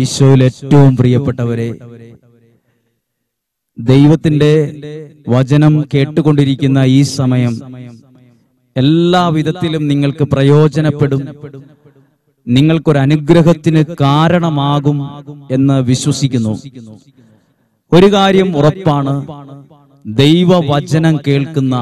ഈശോയിൽ ഏറ്റവും പ്രിയപ്പെട്ടവരെ ദൈവത്തിന്റെ വചനം കേട്ടുകൊണ്ടിരിക്കുന്ന ഈ സമയം എല്ലാ വിധത്തിലും നിങ്ങൾക്ക് പ്രയോജനപ്പെടും നിങ്ങൾക്കൊരു അനുഗ്രഹത്തിന് കാരണമാകും എന്ന് വിശ്വസിക്കുന്നു ഒരു കാര്യം ഉറപ്പാണ് ദൈവവചനം കേൾക്കുന്ന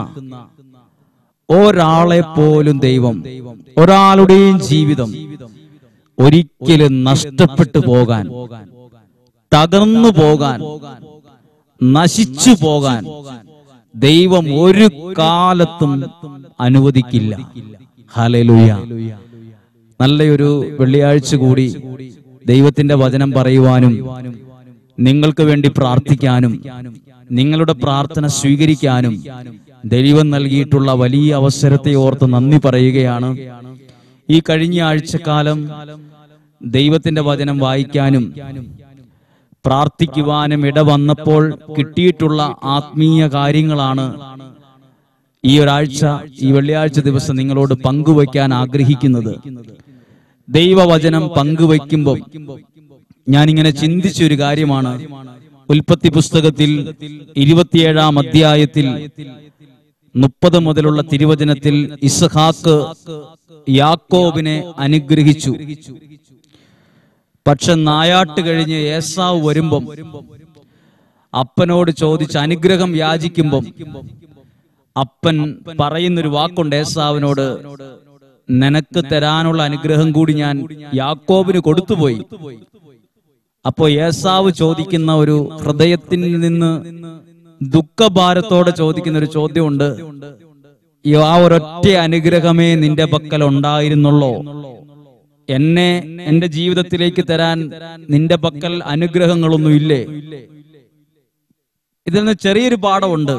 ഒരാളെ പോലും ദൈവം ഒരാളുടെയും ജീവിതം ഒരിക്കലും നഷ്ടപ്പെട്ടു പോകാൻ തകർന്നു പോകാൻ നശിച്ചു പോകാൻ ദൈവം ഒരു കാലത്തും അനുവദിക്കില്ല ഹലലുയ നല്ലൊരു വെള്ളിയാഴ്ച കൂടി ദൈവത്തിന്റെ വചനം പറയുവാനും നിങ്ങൾക്ക് വേണ്ടി പ്രാർത്ഥിക്കാനും നിങ്ങളുടെ പ്രാർത്ഥന സ്വീകരിക്കാനും ദൈവം നൽകിയിട്ടുള്ള വലിയ അവസരത്തെ ഓർത്ത് നന്ദി പറയുകയാണ് ഈ കഴിഞ്ഞ ആഴ്ചക്കാലം ദൈവത്തിന്റെ വചനം വായിക്കാനും പ്രാർത്ഥിക്കുവാനും ഇടവന്നപ്പോൾ കിട്ടിയിട്ടുള്ള ആത്മീയ കാര്യങ്ങളാണ് ഈ ഒരാഴ്ച ഈ വെള്ളിയാഴ്ച ദിവസം നിങ്ങളോട് പങ്കുവയ്ക്കാൻ ആഗ്രഹിക്കുന്നത് ദൈവവചനം പങ്കുവയ്ക്കുമ്പോൾ ഞാനിങ്ങനെ ചിന്തിച്ചൊരു കാര്യമാണ് ഉൽപ്പത്തി പുസ്തകത്തിൽ ഇരുപത്തിയേഴാം അധ്യായത്തിൽ മുപ്പത് മുതലുള്ള തിരുവചനത്തിൽ ഇസഹാക്ക് യാക്കോബിനെ അനുഗ്രഹിച്ചു പക്ഷെ നായാട്ട് കഴിഞ്ഞ് ഏസാവ് വരുമ്പം അപ്പനോട് ചോദിച്ച് അനുഗ്രഹം യാചിക്കുമ്പം അപ്പൻ പറയുന്നൊരു വാക്കുണ്ട് ഏസാവിനോട് നിനക്ക് തരാനുള്ള അനുഗ്രഹം കൂടി ഞാൻ യാക്കോബിന് കൊടുത്തുപോയി അപ്പോ ഏസാവ് ചോദിക്കുന്ന ഒരു ഹൃദയത്തിൽ നിന്ന് ദുഃഖഭാരത്തോടെ ചോദിക്കുന്ന ഒരു ചോദ്യമുണ്ട് ഈ ആ ഒരൊറ്റ അനുഗ്രഹമേ നിന്റെ പക്കൽ ഉണ്ടായിരുന്നുള്ളോ എന്നെ എന്റെ ജീവിതത്തിലേക്ക് തരാൻ നിന്റെ പക്കൽ അനുഗ്രഹങ്ങളൊന്നും ഇല്ലേ ഇതിൽ നിന്ന് ചെറിയൊരു പാഠമുണ്ട്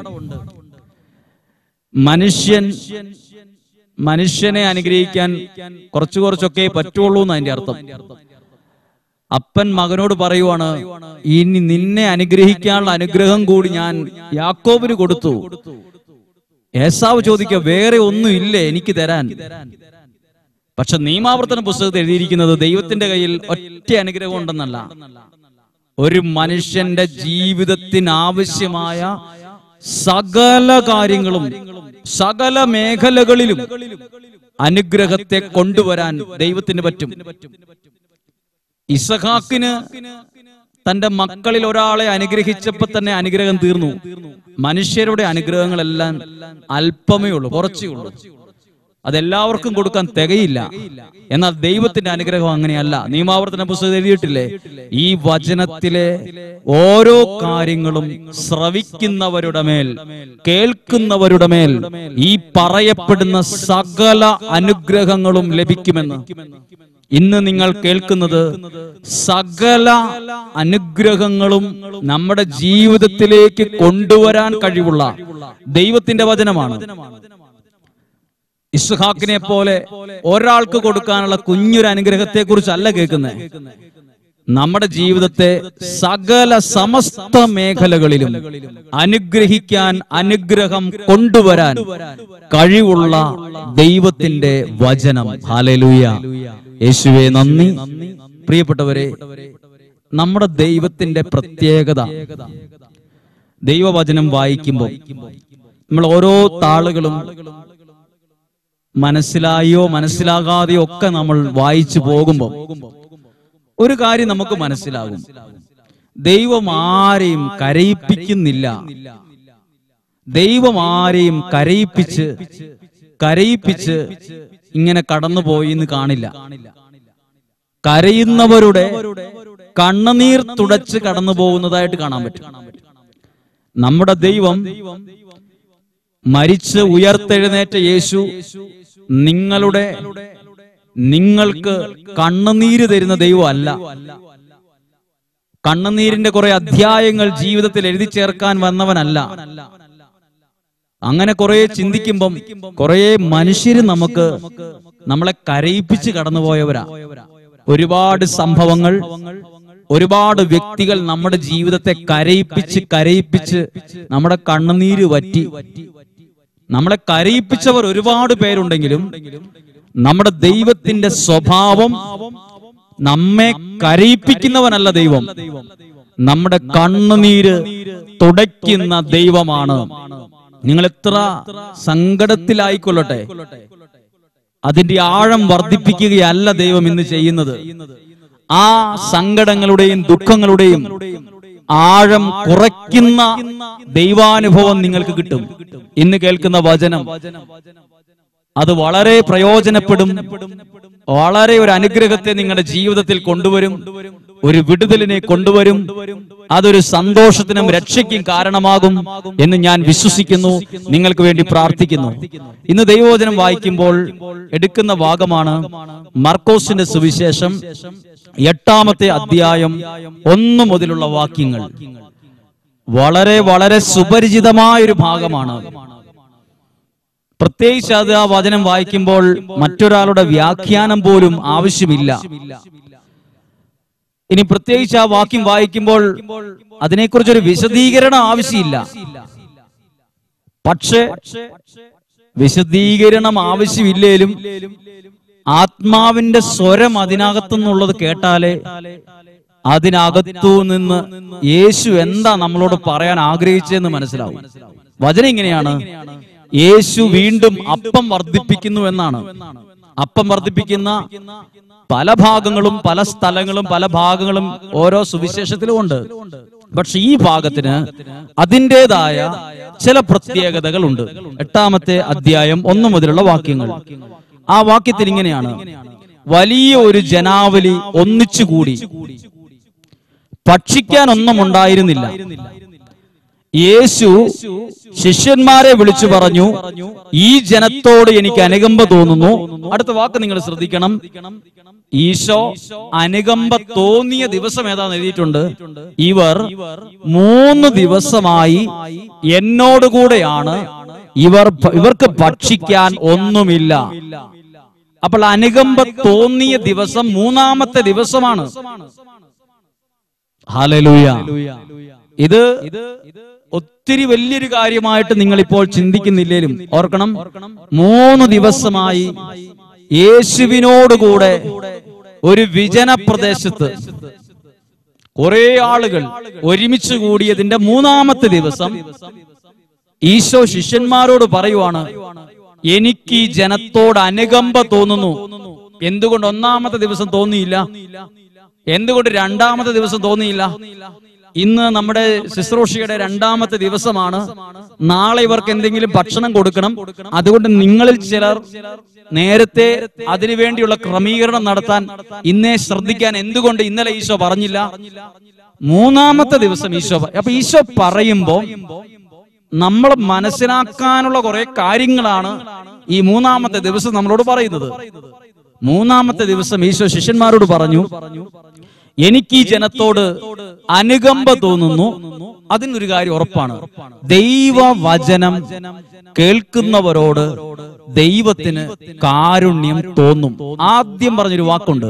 മനുഷ്യൻ മനുഷ്യനെ അനുഗ്രഹിക്കാൻ കുറച്ചു കുറച്ചൊക്കെ പറ്റുള്ളൂ എന്ന് അതിന്റെ അർത്ഥം അപ്പൻ മകനോട് പറയുവാണ് ഇനി നിന്നെ അനുഗ്രഹിക്കാനുള്ള അനുഗ്രഹം കൂടി ഞാൻ യാക്കോബിന് കൊടുത്തു ഏസാവ് ചോദിക്കുക വേറെ ഒന്നും ഇല്ലേ എനിക്ക് തരാൻ പക്ഷെ നിയമാവർത്തന പുസ്തകത്തിൽ എഴുതിയിരിക്കുന്നത് ദൈവത്തിന്റെ കയ്യിൽ ഒറ്റ അനുഗ്രഹം ഉണ്ടെന്നല്ല ഒരു മനുഷ്യന്റെ ജീവിതത്തിന് ആവശ്യമായ സകല കാര്യങ്ങളും സകല മേഖലകളിലും അനുഗ്രഹത്തെ കൊണ്ടുവരാൻ ദൈവത്തിന് പറ്റും ഇസഹാക്കിന് തന്റെ മക്കളിൽ ഒരാളെ അനുഗ്രഹിച്ചപ്പോ തന്നെ അനുഗ്രഹം തീർന്നു മനുഷ്യരുടെ അനുഗ്രഹങ്ങളെല്ലാം അല്പമേ ഉള്ളൂ കുറച്ചേ ഉള്ളൂ അതെല്ലാവർക്കും കൊടുക്കാൻ തികയില്ല എന്നാൽ ദൈവത്തിന്റെ അനുഗ്രഹം അങ്ങനെയല്ല നിയമാവർത്തന പുസ്തകം എഴുതിയിട്ടില്ലേ ഈ വചനത്തിലെ ഓരോ കാര്യങ്ങളും ശ്രവിക്കുന്നവരുടെ മേൽ കേൾക്കുന്നവരുടെ മേൽ ഈ പറയപ്പെടുന്ന സകല അനുഗ്രഹങ്ങളും ലഭിക്കുമെന്ന് ഇന്ന് നിങ്ങൾ കേൾക്കുന്നത് സകല അനുഗ്രഹങ്ങളും നമ്മുടെ ജീവിതത്തിലേക്ക് കൊണ്ടുവരാൻ കഴിവുള്ള ദൈവത്തിന്റെ വചനമാണ് ഇസ്ഹാക്കിനെ പോലെ ഒരാൾക്ക് കൊടുക്കാനുള്ള കുഞ്ഞൊരു അനുഗ്രഹത്തെ കുറിച്ചല്ല കേൾക്കുന്നത് നമ്മുടെ ജീവിതത്തെ സകല സമസ്ത മേഖലകളിലും അനുഗ്രഹിക്കാൻ അനുഗ്രഹം കൊണ്ടുവരാൻ കഴിവുള്ള ദൈവത്തിന്റെ വചനം ഹാലലൂയ യേശുവെ നന്ദി പ്രിയപ്പെട്ടവരെ നമ്മുടെ ദൈവത്തിന്റെ പ്രത്യേകത ദൈവവചനം വായിക്കുമ്പോൾ നമ്മൾ ഓരോ താളുകളും മനസ്സിലായോ മനസ്സിലാകാതെയോ ഒക്കെ നമ്മൾ വായിച്ചു പോകുമ്പോൾ ഒരു കാര്യം നമുക്ക് മനസ്സിലാകും ദൈവം ആരെയും കരയിപ്പിക്കുന്നില്ല ദൈവം ആരെയും കരയിപ്പിച്ച് കരയിപ്പിച്ച് ഇങ്ങനെ കടന്നുപോയി എന്ന് കാണില്ല കരയുന്നവരുടെ കണ്ണുനീർ തുടച്ച് കടന്നു പോകുന്നതായിട്ട് കാണാൻ പറ്റും നമ്മുടെ ദൈവം മരിച്ച് ഉയർത്തെഴുന്നേറ്റ യേശു നിങ്ങളുടെ നിങ്ങൾക്ക് കണ്ണുനീര് തരുന്ന ദൈവം അല്ല കണ്ണുനീരിന്റെ കുറെ അധ്യായങ്ങൾ ജീവിതത്തിൽ എഴുതി ചേർക്കാൻ വന്നവനല്ല അങ്ങനെ കുറെ ചിന്തിക്കുമ്പം കുറെ മനുഷ്യര് നമുക്ക് നമ്മളെ കരയിപ്പിച്ച് കടന്നുപോയവരാ ഒരുപാട് സംഭവങ്ങൾ ഒരുപാട് വ്യക്തികൾ നമ്മുടെ ജീവിതത്തെ കരയിപ്പിച്ച് കരയിപ്പിച്ച് നമ്മുടെ കണ്ണുനീര് വറ്റി നമ്മളെ കരയിപ്പിച്ചവർ ഒരുപാട് പേരുണ്ടെങ്കിലും നമ്മുടെ ദൈവത്തിന്റെ സ്വഭാവം നമ്മെ കരയിപ്പിക്കുന്നവനല്ല ദൈവം നമ്മുടെ കണ്ണുനീര് തുടയ്ക്കുന്ന ദൈവമാണ് നിങ്ങൾ എത്ര സങ്കടത്തിലായിക്കൊള്ളട്ടെ അതിന്റെ ആഴം വർദ്ധിപ്പിക്കുകയല്ല ദൈവം ഇന്ന് ചെയ്യുന്നത് ആ സങ്കടങ്ങളുടെയും ദുഃഖങ്ങളുടെയും ആഴം കുറയ്ക്കുന്ന ദൈവാനുഭവം നിങ്ങൾക്ക് കിട്ടും ഇന്ന് കേൾക്കുന്ന വചനം അത് വളരെ പ്രയോജനപ്പെടും വളരെ ഒരു അനുഗ്രഹത്തെ നിങ്ങളുടെ ജീവിതത്തിൽ കൊണ്ടുവരും ഒരു വിടുതലിനെ കൊണ്ടുവരും അതൊരു സന്തോഷത്തിനും രക്ഷയ്ക്കും കാരണമാകും എന്ന് ഞാൻ വിശ്വസിക്കുന്നു നിങ്ങൾക്ക് വേണ്ടി പ്രാർത്ഥിക്കുന്നു ഇന്ന് ദൈവവചനം വായിക്കുമ്പോൾ എടുക്കുന്ന ഭാഗമാണ് മർക്കോസിന്റെ സുവിശേഷം എട്ടാമത്തെ അധ്യായം ഒന്നു മുതലുള്ള വാക്യങ്ങൾ വളരെ വളരെ സുപരിചിതമായ ഒരു ഭാഗമാണ് പ്രത്യേകിച്ച് അത് ആ വചനം വായിക്കുമ്പോൾ മറ്റൊരാളുടെ വ്യാഖ്യാനം പോലും ആവശ്യമില്ല ഇനി പ്രത്യേകിച്ച് ആ വാക്യം വായിക്കുമ്പോൾ അതിനെക്കുറിച്ചൊരു വിശദീകരണം ആവശ്യമില്ല പക്ഷേ വിശദീകരണം ആവശ്യമില്ലേലും ആത്മാവിന്റെ സ്വരം അതിനകത്തുനിന്നുള്ളത് കേട്ടാലേ അതിനകത്തു നിന്ന് യേശു എന്താ നമ്മളോട് പറയാൻ ആഗ്രഹിച്ചതെന്ന് മനസ്സിലാവും വചനം ഇങ്ങനെയാണ് യേശു വീണ്ടും അപ്പം വർദ്ധിപ്പിക്കുന്നു എന്നാണ് അപ്പം വർദ്ധിപ്പിക്കുന്ന പല ഭാഗങ്ങളും പല സ്ഥലങ്ങളും പല ഭാഗങ്ങളും ഓരോ സുവിശേഷത്തിലും ഉണ്ട് പക്ഷെ ഈ ഭാഗത്തിന് അതിൻ്റെതായ ചില പ്രത്യേകതകളുണ്ട് എട്ടാമത്തെ അധ്യായം ഒന്നു മുതലുള്ള വാക്യങ്ങൾ ആ വാക്യത്തിൽ ഇങ്ങനെയാണ് വലിയ ഒരു ജനാവലി ഒന്നിച്ചുകൂടി ഭക്ഷിക്കാൻ ഒന്നും ഉണ്ടായിരുന്നില്ല യേശു ശിഷ്യന്മാരെ വിളിച്ചു പറഞ്ഞു ഈ ജനത്തോട് എനിക്ക് അനുകമ്പ തോന്നുന്നു അടുത്ത വാക്ക് നിങ്ങൾ ശ്രദ്ധിക്കണം ഈശോ അനുകമ്പ തോന്നിയ ദിവസം ഏതാന്ന് എഴുതിയിട്ടുണ്ട് ഇവർ മൂന്ന് ദിവസമായി എന്നോടുകൂടെയാണ് ഇവർ ഇവർക്ക് ഭക്ഷിക്കാൻ ഒന്നുമില്ല അപ്പോൾ അനുകമ്പ തോന്നിയ ദിവസം മൂന്നാമത്തെ ദിവസമാണ് ഹാലലൂയ ഇത് ഒത്തിരി വലിയൊരു കാര്യമായിട്ട് നിങ്ങൾ ഇപ്പോൾ ചിന്തിക്കുന്നില്ലേലും ഓർക്കണം മൂന്ന് ദിവസമായി യേശുവിനോടുകൂടെ ഒരു വിജന പ്രദേശത്ത് കുറെ ആളുകൾ ഒരുമിച്ച് കൂടിയതിന്റെ മൂന്നാമത്തെ ദിവസം ഈശോ ശിഷ്യന്മാരോട് പറയുവാണ് എനിക്ക് ഈ ജനത്തോട് അനുകമ്പ തോന്നുന്നു എന്തുകൊണ്ട് ഒന്നാമത്തെ ദിവസം തോന്നിയില്ല എന്തുകൊണ്ട് രണ്ടാമത്തെ ദിവസം തോന്നിയില്ല ഇന്ന് നമ്മുടെ ശുശ്രൂഷയുടെ രണ്ടാമത്തെ ദിവസമാണ് നാളെ ഇവർക്ക് എന്തെങ്കിലും ഭക്ഷണം കൊടുക്കണം അതുകൊണ്ട് നിങ്ങളിൽ ചിലർ നേരത്തെ അതിനുവേണ്ടിയുള്ള ക്രമീകരണം നടത്താൻ ഇന്നേ ശ്രദ്ധിക്കാൻ എന്തുകൊണ്ട് ഇന്നലെ ഈശോ പറഞ്ഞില്ല മൂന്നാമത്തെ ദിവസം ഈശോ പ- അപ്പൊ ഈശോ പറയുമ്പോ നമ്മൾ മനസ്സിലാക്കാനുള്ള കുറെ കാര്യങ്ങളാണ് ഈ മൂന്നാമത്തെ ദിവസം നമ്മളോട് പറയുന്നത് മൂന്നാമത്തെ ദിവസം ഈശോ ശിഷ്യന്മാരോട് പറഞ്ഞു എനിക്ക് ഈ ജനത്തോട് അനുകമ്പ തോന്നുന്നു അതിനൊരു കാര്യം ഉറപ്പാണ് ദൈവവചനം കേൾക്കുന്നവരോട് ദൈവത്തിന് കാരുണ്യം തോന്നും ആദ്യം പറഞ്ഞൊരു വാക്കുണ്ട്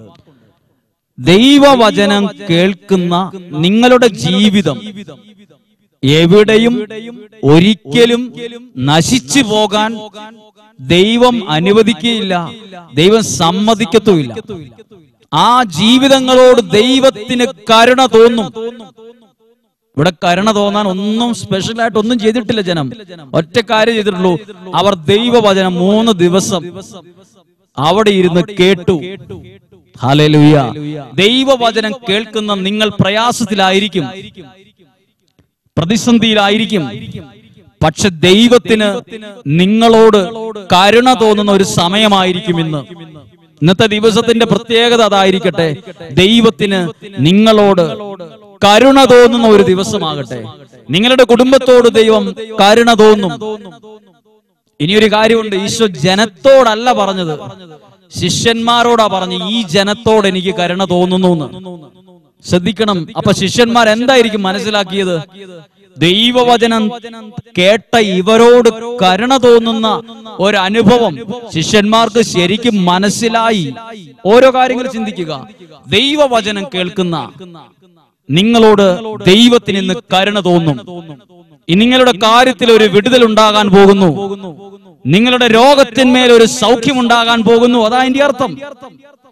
ദൈവവചനം കേൾക്കുന്ന നിങ്ങളുടെ ജീവിതം എവിടെയും ഒരിക്കലും നശിച്ചു പോകാൻ ദൈവം അനുവദിക്കുകയില്ല ദൈവം സമ്മതിക്കത്തുമില്ല ആ ജീവിതങ്ങളോട് ദൈവത്തിന് കരുണ തോന്നും ഇവിടെ കരുണ തോന്നാൻ ഒന്നും സ്പെഷ്യൽ ആയിട്ട് ഒന്നും ചെയ്തിട്ടില്ല ജനം ഒറ്റ കാര്യം ചെയ്തിട്ടുള്ളൂ അവർ ദൈവവചനം മൂന്ന് ദിവസം അവിടെ ഇരുന്ന് കേട്ടു ഹല്ലേലൂയ ദൈവവചനം കേൾക്കുന്ന നിങ്ങൾ പ്രയാസത്തിലായിരിക്കും പ്രതിസന്ധിയിലായിരിക്കും പക്ഷെ ദൈവത്തിന് നിങ്ങളോട് കരുണ തോന്നുന്ന ഒരു സമയമായിരിക്കും ഇന്ന് ഇന്നത്തെ ദിവസത്തിന്റെ പ്രത്യേകത അതായിരിക്കട്ടെ ദൈവത്തിന് നിങ്ങളോട് കരുണ തോന്നുന്ന ഒരു ദിവസമാകട്ടെ നിങ്ങളുടെ കുടുംബത്തോട് ദൈവം കരുണ തോന്നും ഇനിയൊരു കാര്യമുണ്ട് ഈശോ ജനത്തോടല്ല പറഞ്ഞത് ശിഷ്യന്മാരോടാ പറഞ്ഞു ഈ ജനത്തോട് എനിക്ക് കരുണ തോന്നുന്നു എന്ന് ശ്രദ്ധിക്കണം അപ്പൊ ശിഷ്യന്മാർ എന്തായിരിക്കും മനസ്സിലാക്കിയത് ദൈവവചനം കേട്ട ഇവരോട് കരുണ തോന്നുന്ന ഒരു അനുഭവം ശിഷ്യന്മാർക്ക് ശരിക്കും മനസ്സിലായി ഓരോ കാര്യങ്ങൾ ചിന്തിക്കുക ദൈവവചനം കേൾക്കുന്ന നിങ്ങളോട് ദൈവത്തിന് ഇന്ന് കരുണ തോന്നും ഇനി നിങ്ങളുടെ കാര്യത്തിൽ ഒരു വിടുതൽ ഉണ്ടാകാൻ പോകുന്നു നിങ്ങളുടെ രോഗത്തിന്മേൽ ഒരു സൗഖ്യം ഉണ്ടാകാൻ പോകുന്നു അതാ അതിന്റെ അർത്ഥം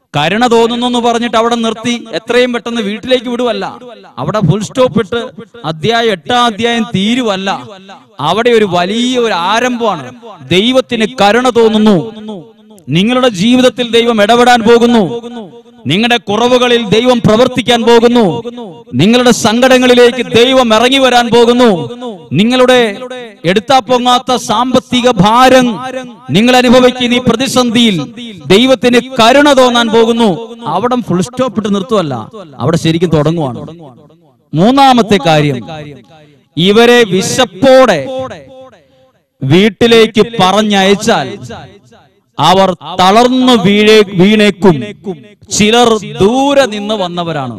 കരുണ തോന്നുന്നു എന്ന് പറഞ്ഞിട്ട് അവിടെ നിർത്തി എത്രയും പെട്ടെന്ന് വീട്ടിലേക്ക് വിടുവല്ല അവിടെ ഫുൾ സ്റ്റോപ്പ് ഇട്ട് അധ്യായം എട്ടാം അധ്യായം തീരുവല്ല അവിടെ ഒരു വലിയ ഒരു ആരംഭമാണ് ദൈവത്തിന് കരുണ തോന്നുന്നു നിങ്ങളുടെ ജീവിതത്തിൽ ദൈവം ഇടപെടാൻ പോകുന്നു നിങ്ങളുടെ കുറവുകളിൽ ദൈവം പ്രവർത്തിക്കാൻ പോകുന്നു നിങ്ങളുടെ സങ്കടങ്ങളിലേക്ക് ദൈവം ഇറങ്ങി വരാൻ പോകുന്നു നിങ്ങളുടെ എടുത്താ പൊങ്ങാത്ത സാമ്പത്തിക ഭാരം നിങ്ങൾ അനുഭവിക്കുന്ന ഈ പ്രതിസന്ധിയിൽ ദൈവത്തിന് കരുണ തോന്നാൻ പോകുന്നു അവിടെ ഫുൾ സ്റ്റോപ്പ് ഇട്ട് നിർത്തുവല്ല അവിടെ ശരിക്കും തുടങ്ങുവാണ് മൂന്നാമത്തെ കാര്യം ഇവരെ വിശപ്പോടെ വീട്ടിലേക്ക് പറഞ്ഞയച്ചാൽ അവർ തളർന്നു വീഴേ വീണേക്കും ചിലർ ദൂരെ നിന്ന് വന്നവരാണ്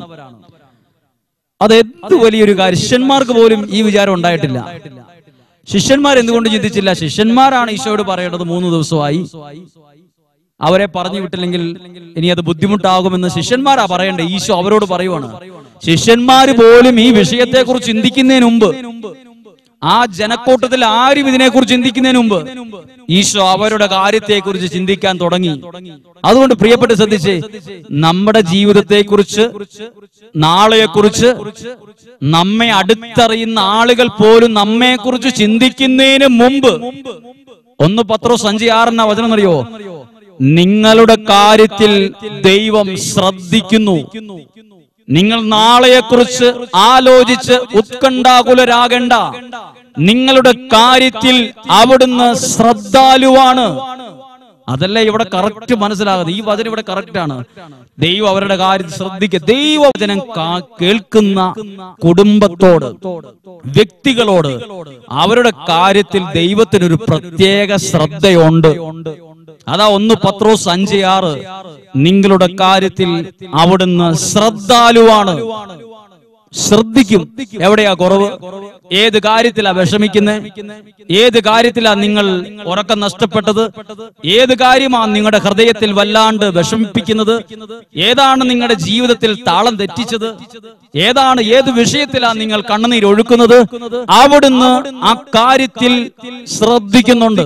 അത് എന്ത് വലിയൊരു കാര്യം ശിഷ്യന്മാർക്ക് പോലും ഈ വിചാരം ഉണ്ടായിട്ടില്ല ശിഷ്യന്മാർ എന്തുകൊണ്ട് ചിന്തിച്ചില്ല ശിഷ്യന്മാരാണ് ഈശോയോട് പറയേണ്ടത് മൂന്ന് ദിവസമായി അവരെ പറഞ്ഞു വിട്ടില്ലെങ്കിൽ ഇനി അത് ബുദ്ധിമുട്ടാകുമെന്ന് ശിഷ്യന്മാരാ പറയണ്ടേ ഈശോ അവരോട് പറയുവാണ് ശിഷ്യന്മാര് പോലും ഈ വിഷയത്തെ കുറിച്ച് ചിന്തിക്കുന്നതിന് മുമ്പ് ആ ജനക്കൂട്ടത്തിൽ ആരും ഇതിനെക്കുറിച്ച് ചിന്തിക്കുന്നതിന് മുമ്പ് ഈശോ അവരുടെ കാര്യത്തെക്കുറിച്ച് ചിന്തിക്കാൻ തുടങ്ങി അതുകൊണ്ട് പ്രിയപ്പെട്ട് ശ്രദ്ധിച്ചേ നമ്മുടെ ജീവിതത്തെക്കുറിച്ച് നാളെയെക്കുറിച്ച് നമ്മെ അടുത്തറിയുന്ന ആളുകൾ പോലും നമ്മെക്കുറിച്ച് ചിന്തിക്കുന്നതിന് മുമ്പ് ഒന്ന് പത്രോ സഞ്ചി ആറെന്ന വചനം അറിയോ നിങ്ങളുടെ കാര്യത്തിൽ ദൈവം ശ്രദ്ധിക്കുന്നു നിങ്ങൾ നാളെയെക്കുറിച്ച് ആലോചിച്ച് ഉത്കണ്ഠാകുലരാകണ്ട നിങ്ങളുടെ കാര്യത്തിൽ അവിടുന്ന് ശ്രദ്ധാലുവാണ് അതല്ലേ ഇവിടെ കറക്റ്റ് മനസ്സിലാകുന്നത് ഈ വചനം ഇവിടെ കറക്റ്റ് ആണ് ദൈവം അവരുടെ കാര്യത്തിൽ ശ്രദ്ധിക്കുക ദൈവവചനം കാ- കേൾക്കുന്ന കുടുംബത്തോട് വ്യക്തികളോട് അവരുടെ കാര്യത്തിൽ ദൈവത്തിനൊരു പ്രത്യേക ശ്രദ്ധയുണ്ട് അതാ ഒന്ന് പത്രോസ് അഞ്ച് ആറ് നിങ്ങളുടെ കാര്യത്തിൽ അവിടുന്ന് ശ്രദ്ധാലുവാണ് ശ്രദ്ധിക്കും എവിടെയാ കുറവ് ഏത് കാര്യത്തിലാ വിഷമിക്കുന്നത് ഏത് കാര്യത്തിലാ നിങ്ങൾ ഉറക്കം നഷ്ടപ്പെട്ടത് ഏത് കാര്യമാ നിങ്ങളുടെ ഹൃദയത്തിൽ വല്ലാണ്ട് വിഷമിപ്പിക്കുന്നത് ഏതാണ് നിങ്ങളുടെ ജീവിതത്തിൽ താളം തെറ്റിച്ചത് ഏതാണ് ഏത് വിഷയത്തിലാ നിങ്ങൾ കണ്ണുനീർ ഒഴുക്കുന്നത് അവിടുന്ന് ആ കാര്യത്തിൽ ശ്രദ്ധിക്കുന്നുണ്ട്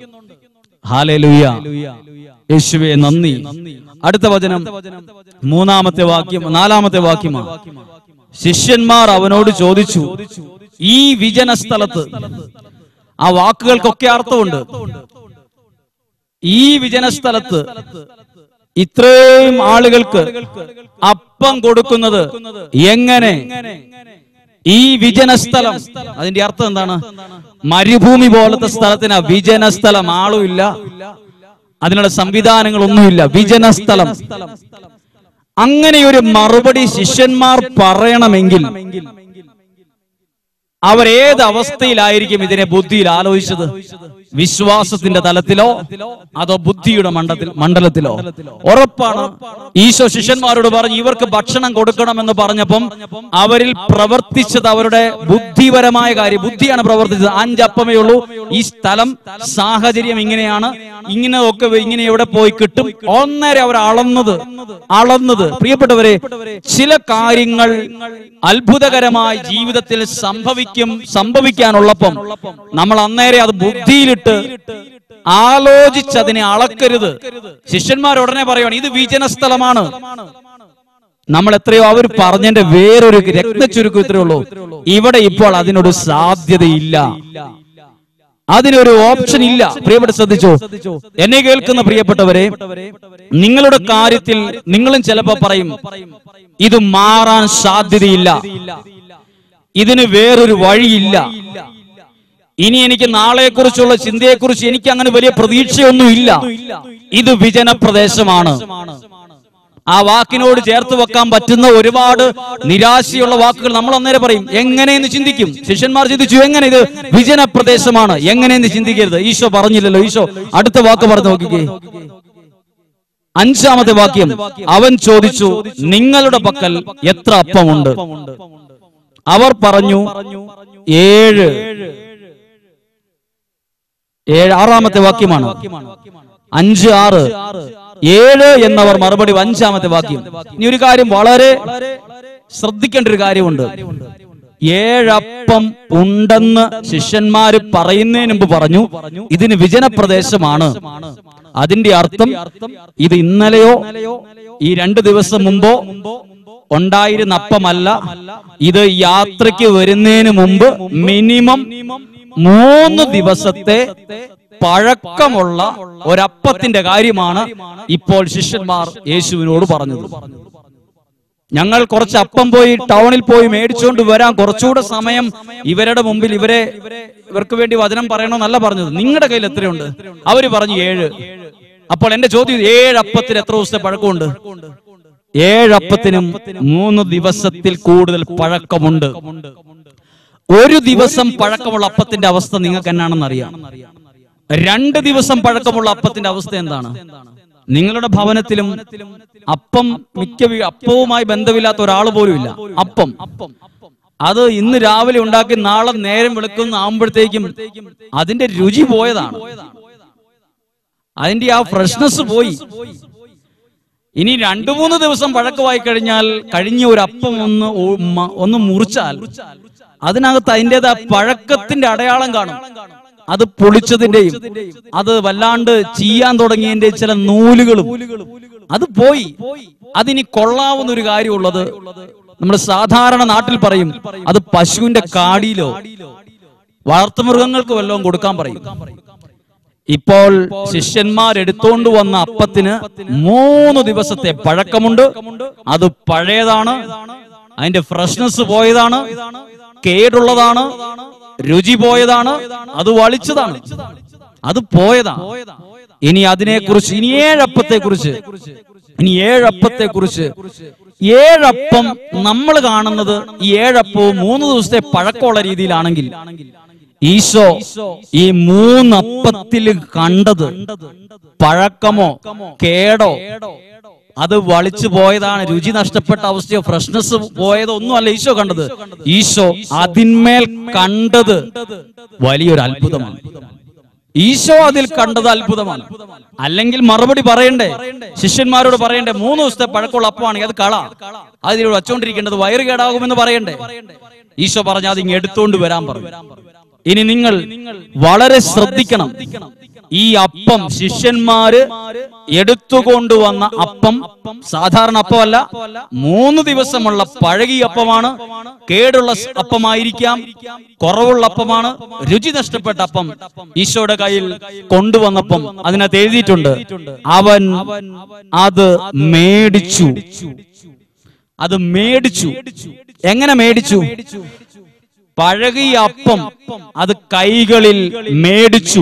ഹാലേലൂയ യേശുവേ നന്ദി അടുത്ത വചനം മൂന്നാമത്തെ വാക്യം നാലാമത്തെ വാക്യമാണ് ശിഷ്യന്മാർ അവനോട് ചോദിച്ചു ഈ വിജന സ്ഥലത്ത് ആ വാക്കുകൾക്കൊക്കെ അർത്ഥമുണ്ട് ഈ വിജന സ്ഥലത്ത് ഇത്രയും ആളുകൾക്ക് അപ്പം കൊടുക്കുന്നത് എങ്ങനെ ഈ വിജന സ്ഥലം അതിന്റെ അർത്ഥം എന്താണ് മരുഭൂമി പോലത്തെ സ്ഥലത്തിന് വിജന സ്ഥലം ആളുമില്ല അതിനുള്ള സംവിധാനങ്ങളൊന്നുമില്ല വിജന സ്ഥലം അങ്ങനെ ഒരു മറുപടി ശിഷ്യന്മാർ പറയണമെങ്കിൽ അവരേത് അവസ്ഥയിലായിരിക്കും ഇതിനെ ബുദ്ധിയിൽ ആലോചിച്ചത് വിശ്വാസത്തിന്റെ തലത്തിലോ അതോ ബുദ്ധിയുടെ മണ്ഡത്തിൽ മണ്ഡലത്തിലോ ഉറപ്പാണ് ഈശോ ശിഷ്യന്മാരോട് പറഞ്ഞു ഇവർക്ക് ഭക്ഷണം കൊടുക്കണമെന്ന് പറഞ്ഞപ്പം അവരിൽ പ്രവർത്തിച്ചത് അവരുടെ ബുദ്ധിപരമായ കാര്യം ബുദ്ധിയാണ് പ്രവർത്തിച്ചത് അഞ്ചപ്പമേ ഉള്ളൂ ഈ സ്ഥലം സാഹചര്യം ഇങ്ങനെയാണ് ഇങ്ങനെ ഒക്കെ ഇങ്ങനെ എവിടെ പോയി കിട്ടും ഒന്നേരെ അവർ അളന്നത് അളന്നത് പ്രിയപ്പെട്ടവരെ ചില കാര്യങ്ങൾ അത്ഭുതകരമായി ജീവിതത്തിൽ സംഭവിക്കും സംഭവിക്കാനുള്ളപ്പം നമ്മൾ അന്നേരെ അത് ബുദ്ധിയിലിട്ട് ആലോചിച്ചതിനെ അളക്കരുത് ശിഷ്യന്മാർ ഉടനെ പറയുവാണ് ഇത് വിജന സ്ഥലമാണ് നമ്മൾ എത്രയോ അവർ പറഞ്ഞതിന്റെ വേറൊരു രത്നച്ചുരുക്കം ഇത്രയേ ഉള്ളൂ ഇവിടെ ഇപ്പോൾ അതിനൊരു സാധ്യതയില്ല അതിനൊരു ഓപ്ഷൻ ഇല്ല പ്രിയപ്പെട്ട ശ്രദ്ധിച്ചോ എന്നെ കേൾക്കുന്ന പ്രിയപ്പെട്ടവരെ നിങ്ങളുടെ കാര്യത്തിൽ നിങ്ങളും ചിലപ്പോ പറയും ഇത് മാറാൻ സാധ്യതയില്ല ഇതിന് വേറൊരു വഴിയില്ല ഇനി എനിക്ക് നാളെക്കുറിച്ചുള്ള ചിന്തയെക്കുറിച്ച് എനിക്ക് അങ്ങനെ വലിയ പ്രതീക്ഷയൊന്നും ഇല്ല ഇത് വിജന പ്രദേശമാണ് ആ വാക്കിനോട് ചേർത്ത് വെക്കാൻ പറ്റുന്ന ഒരുപാട് നിരാശയുള്ള വാക്കുകൾ നമ്മൾ അന്നേരം പറയും എങ്ങനെയെന്ന് ചിന്തിക്കും ശിഷ്യന്മാർ ചിന്തിച്ചു എങ്ങനെ ഇത് വിജന പ്രദേശമാണ് എങ്ങനെയെന്ന് ചിന്തിക്കരുത് ഈശോ പറഞ്ഞില്ലല്ലോ ഈശോ അടുത്ത വാക്ക് പറഞ്ഞു നോക്കിക്കേ അഞ്ചാമത്തെ വാക്യം അവൻ ചോദിച്ചു നിങ്ങളുടെ പക്കൽ എത്ര അപ്പമുണ്ട് അവർ പറഞ്ഞു ഏഴ് ഏഴ് ആറാമത്തെ വാക്യമാണ് അഞ്ച് ആറ് ഏഴ് എന്നവർ മറുപടി അഞ്ചാമത്തെ വാക്യം ഇനി ഒരു കാര്യം വളരെ ശ്രദ്ധിക്കേണ്ട ഒരു കാര്യമുണ്ട് ഏഴപ്പം ഉണ്ടെന്ന് ശിഷ്യന്മാര് പറയുന്നതിന് മുമ്പ് പറഞ്ഞു ഇതിന് വിജനപ്രദേശമാണ് അതിന്റെ അർത്ഥം ഇത് ഇന്നലെയോ ഈ രണ്ട് ദിവസം മുമ്പോ ഉണ്ടായിരുന്ന അപ്പമല്ല ഇത് യാത്രയ്ക്ക് വരുന്നതിന് മുമ്പ് മിനിമം മൂന്ന് ദിവസത്തെ പഴക്കമുള്ള ഒരപ്പത്തിന്റെ കാര്യമാണ് ഇപ്പോൾ ശിഷ്യന്മാർ യേശുവിനോട് പറഞ്ഞത് ഞങ്ങൾ കുറച്ച് അപ്പം പോയി ടൗണിൽ പോയി മേടിച്ചുകൊണ്ട് വരാൻ കുറച്ചുകൂടെ സമയം ഇവരുടെ മുമ്പിൽ ഇവരെ ഇവർക്ക് വേണ്ടി വചനം പറയണമെന്നല്ല പറഞ്ഞത് നിങ്ങളുടെ കയ്യിൽ എത്രയുണ്ട് അവര് പറഞ്ഞു ഏഴ് അപ്പോൾ എന്റെ ചോദ്യം ഏഴ് അപ്പത്തിന് എത്ര ദിവസത്തെ പഴക്കമുണ്ട് ഏഴപ്പത്തിനും മൂന്ന് ദിവസത്തിൽ കൂടുതൽ പഴക്കമുണ്ട് ഒരു ദിവസം പഴക്കമുള്ള അപ്പത്തിന്റെ അവസ്ഥ നിങ്ങൾക്ക് എന്നാണെന്ന് അറിയാം രണ്ട് ദിവസം പഴക്കമുള്ള അപ്പത്തിന്റെ അവസ്ഥ എന്താണ് നിങ്ങളുടെ ഭവനത്തിലും അപ്പം മിക്ക വീ- അപ്പവുമായി ബന്ധമില്ലാത്ത ഒരാൾ പോലും ഇല്ല അപ്പം അത് ഇന്ന് രാവിലെ ഉണ്ടാക്കി നാളെ നേരം വെളുക്കുന്ന ആകുമ്പോഴത്തേക്കും അതിന്റെ രുചി പോയതാണ് അതിന്റെ ആ ഫ്രഷ്നെസ് പോയി ഇനി രണ്ടു മൂന്ന് ദിവസം പഴക്കമായി കഴിഞ്ഞാൽ കഴിഞ്ഞ ഒരു അപ്പം ഒന്ന് ഓ- മ- ഒന്ന് മുറിച്ചാൽ അതിനകത്ത് അതിൻ്റെതാ പഴക്കത്തിന്റെ അടയാളം കാണും അത് പൊളിച്ചതിന്റെയും അത് വല്ലാണ്ട് ചീയാൻ തുടങ്ങിയതിന്റെ ചില നൂലുകളും അത് പോയി അതിനി കൊള്ളാവുന്ന ഒരു കാര്യമുള്ളത് നമ്മൾ സാധാരണ നാട്ടിൽ പറയും അത് പശുവിന്റെ കാടിയിലോ വളർത്തുമൃഗങ്ങൾക്ക് വല്ലതും കൊടുക്കാൻ പറയും ഇപ്പോൾ ശിഷ്യന്മാർ എടുത്തോണ്ട് വന്ന അപ്പത്തിന് മൂന്ന് ദിവസത്തെ പഴക്കമുണ്ട് അത് പഴയതാണ് അതിന്റെ ഫ്രഷ്നെസ് പോയതാണ് കേടുള്ളതാണ് രുചി പോയതാണ് അത് വളിച്ചതാണ് അത് പോയതാണ് ഇനി അതിനെക്കുറിച്ച് ഇനി ഏഴപ്പത്തെ കുറിച്ച് ഇനി ഏഴപ്പത്തെ കുറിച്ച് ഏഴപ്പം നമ്മൾ കാണുന്നത് ഈ ഏഴപ്പവും മൂന്ന് ദിവസത്തെ പഴക്കമുള്ള രീതിയിലാണെങ്കിൽ ഈശോ ഈ മൂന്നപ്പത്തിൽ കണ്ടത് പഴക്കമോ കേടോ അത് വളിച്ചു പോയതാണ് രുചി നഷ്ടപ്പെട്ട അവസ്ഥയോ ഫ്രഷ്നെസ് പോയതോ ഒന്നുമല്ല ഈശോ കണ്ടത് ഈശോ അതിന്മേൽ കണ്ടത് വലിയൊരു അത്ഭുതമാണ് ഈശോ അതിൽ കണ്ടത് അത്ഭുതമാണ് അല്ലെങ്കിൽ മറുപടി പറയണ്ടേ ശിഷ്യന്മാരോട് പറയണ്ടേ മൂന്ന് ദിവസത്തെ പഴക്കമുള്ള അപ്പമാണെങ്കിൽ അത് കള അതിലൂടെ വച്ചോണ്ടിരിക്കേണ്ടത് വയറ് കേടാകുമെന്ന് പറയണ്ടേ ഈശോ പറഞ്ഞ അത് ഇങ്ങ് എടുത്തോണ്ട് വരാൻ പറഞ്ഞു ഇനി നിങ്ങൾ വളരെ ശ്രദ്ധിക്കണം ഈ അപ്പം ശിഷ്യന്മാര് എടുത്തുകൊണ്ടുവന്ന അപ്പം സാധാരണ അപ്പമല്ല മൂന്ന് ദിവസമുള്ള പഴകിയ അപ്പമാണ് കേടുള്ള സ് അപ്പമായിരിക്കാം കുറവുള്ള അപ്പമാണ് രുചി നഷ്ടപ്പെട്ട അപ്പം ഈശോയുടെ കയ്യിൽ കൊണ്ടുവന്നപ്പം അതിനകത്ത് എഴുതിയിട്ടുണ്ട് അവൻ അത് മേടിച്ചു അത് മേടിച്ചു എങ്ങനെ മേടിച്ചു പഴകിയ അപ്പം അത് കൈകളിൽ മേടിച്ചു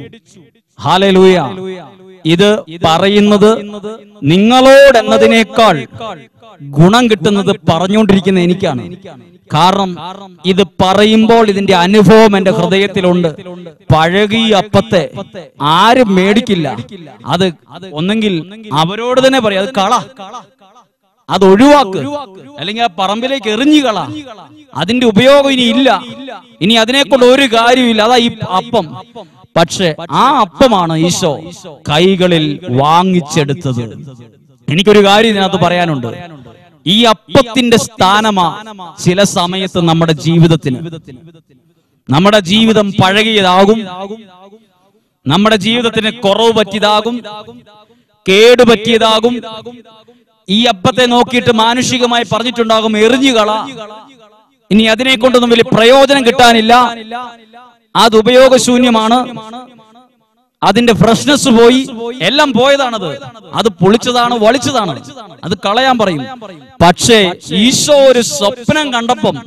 ഹാലലൂയ ഇത് പറയുന്നത് നിങ്ങളോട് എന്നതിനേക്കാൾ ഗുണം കിട്ടുന്നത് പറഞ്ഞുകൊണ്ടിരിക്കുന്ന എനിക്കാണ് കാരണം ഇത് പറയുമ്പോൾ ഇതിന്റെ അനുഭവം എന്റെ ഹൃദയത്തിലുണ്ട് പഴകിയ അപ്പത്തെ ആരും മേടിക്കില്ല അത് ഒന്നെങ്കിൽ അവരോട് തന്നെ പറയാം അത് കള അത് ഒഴിവാക്ക് അല്ലെങ്കിൽ ആ പറമ്പിലേക്ക് എറിഞ്ഞു കള അതിന്റെ ഉപയോഗം ഇനി ഇല്ല ഇനി അതിനെ കൊണ്ട് ഒരു കാര്യമില്ല അതാ ഈ അപ്പം പക്ഷെ ആ അപ്പമാണ് ഈശോ കൈകളിൽ വാങ്ങിച്ചെടുത്തത് എനിക്കൊരു കാര്യം ഇതിനകത്ത് പറയാനുണ്ട് ഈ അപ്പത്തിന്റെ സ്ഥാനമാ ചില സമയത്ത് നമ്മുടെ ജീവിതത്തിന് നമ്മുടെ ജീവിതം പഴകിയതാകും നമ്മുടെ ജീവിതത്തിന് കുറവ് പറ്റിയതാകും കേട് പറ്റിയതാകും ഈ അപ്പത്തെ നോക്കിയിട്ട് മാനുഷികമായി പറഞ്ഞിട്ടുണ്ടാകും എറിഞ്ഞുകള ഇനി അതിനെ കൊണ്ടൊന്നും വലിയ പ്രയോജനം കിട്ടാനില്ല അത് ഉപയോഗശൂന്യമാണ് അതിന്റെ ഫ്രഷ്നെസ് പോയി എല്ലാം പോയതാണത് അത് പൊളിച്ചതാണ് വളിച്ചതാണ് അത് കളയാൻ പറയും പക്ഷേ ഈശോ ഒരു സ്വപ്നം കണ്ടപ്പം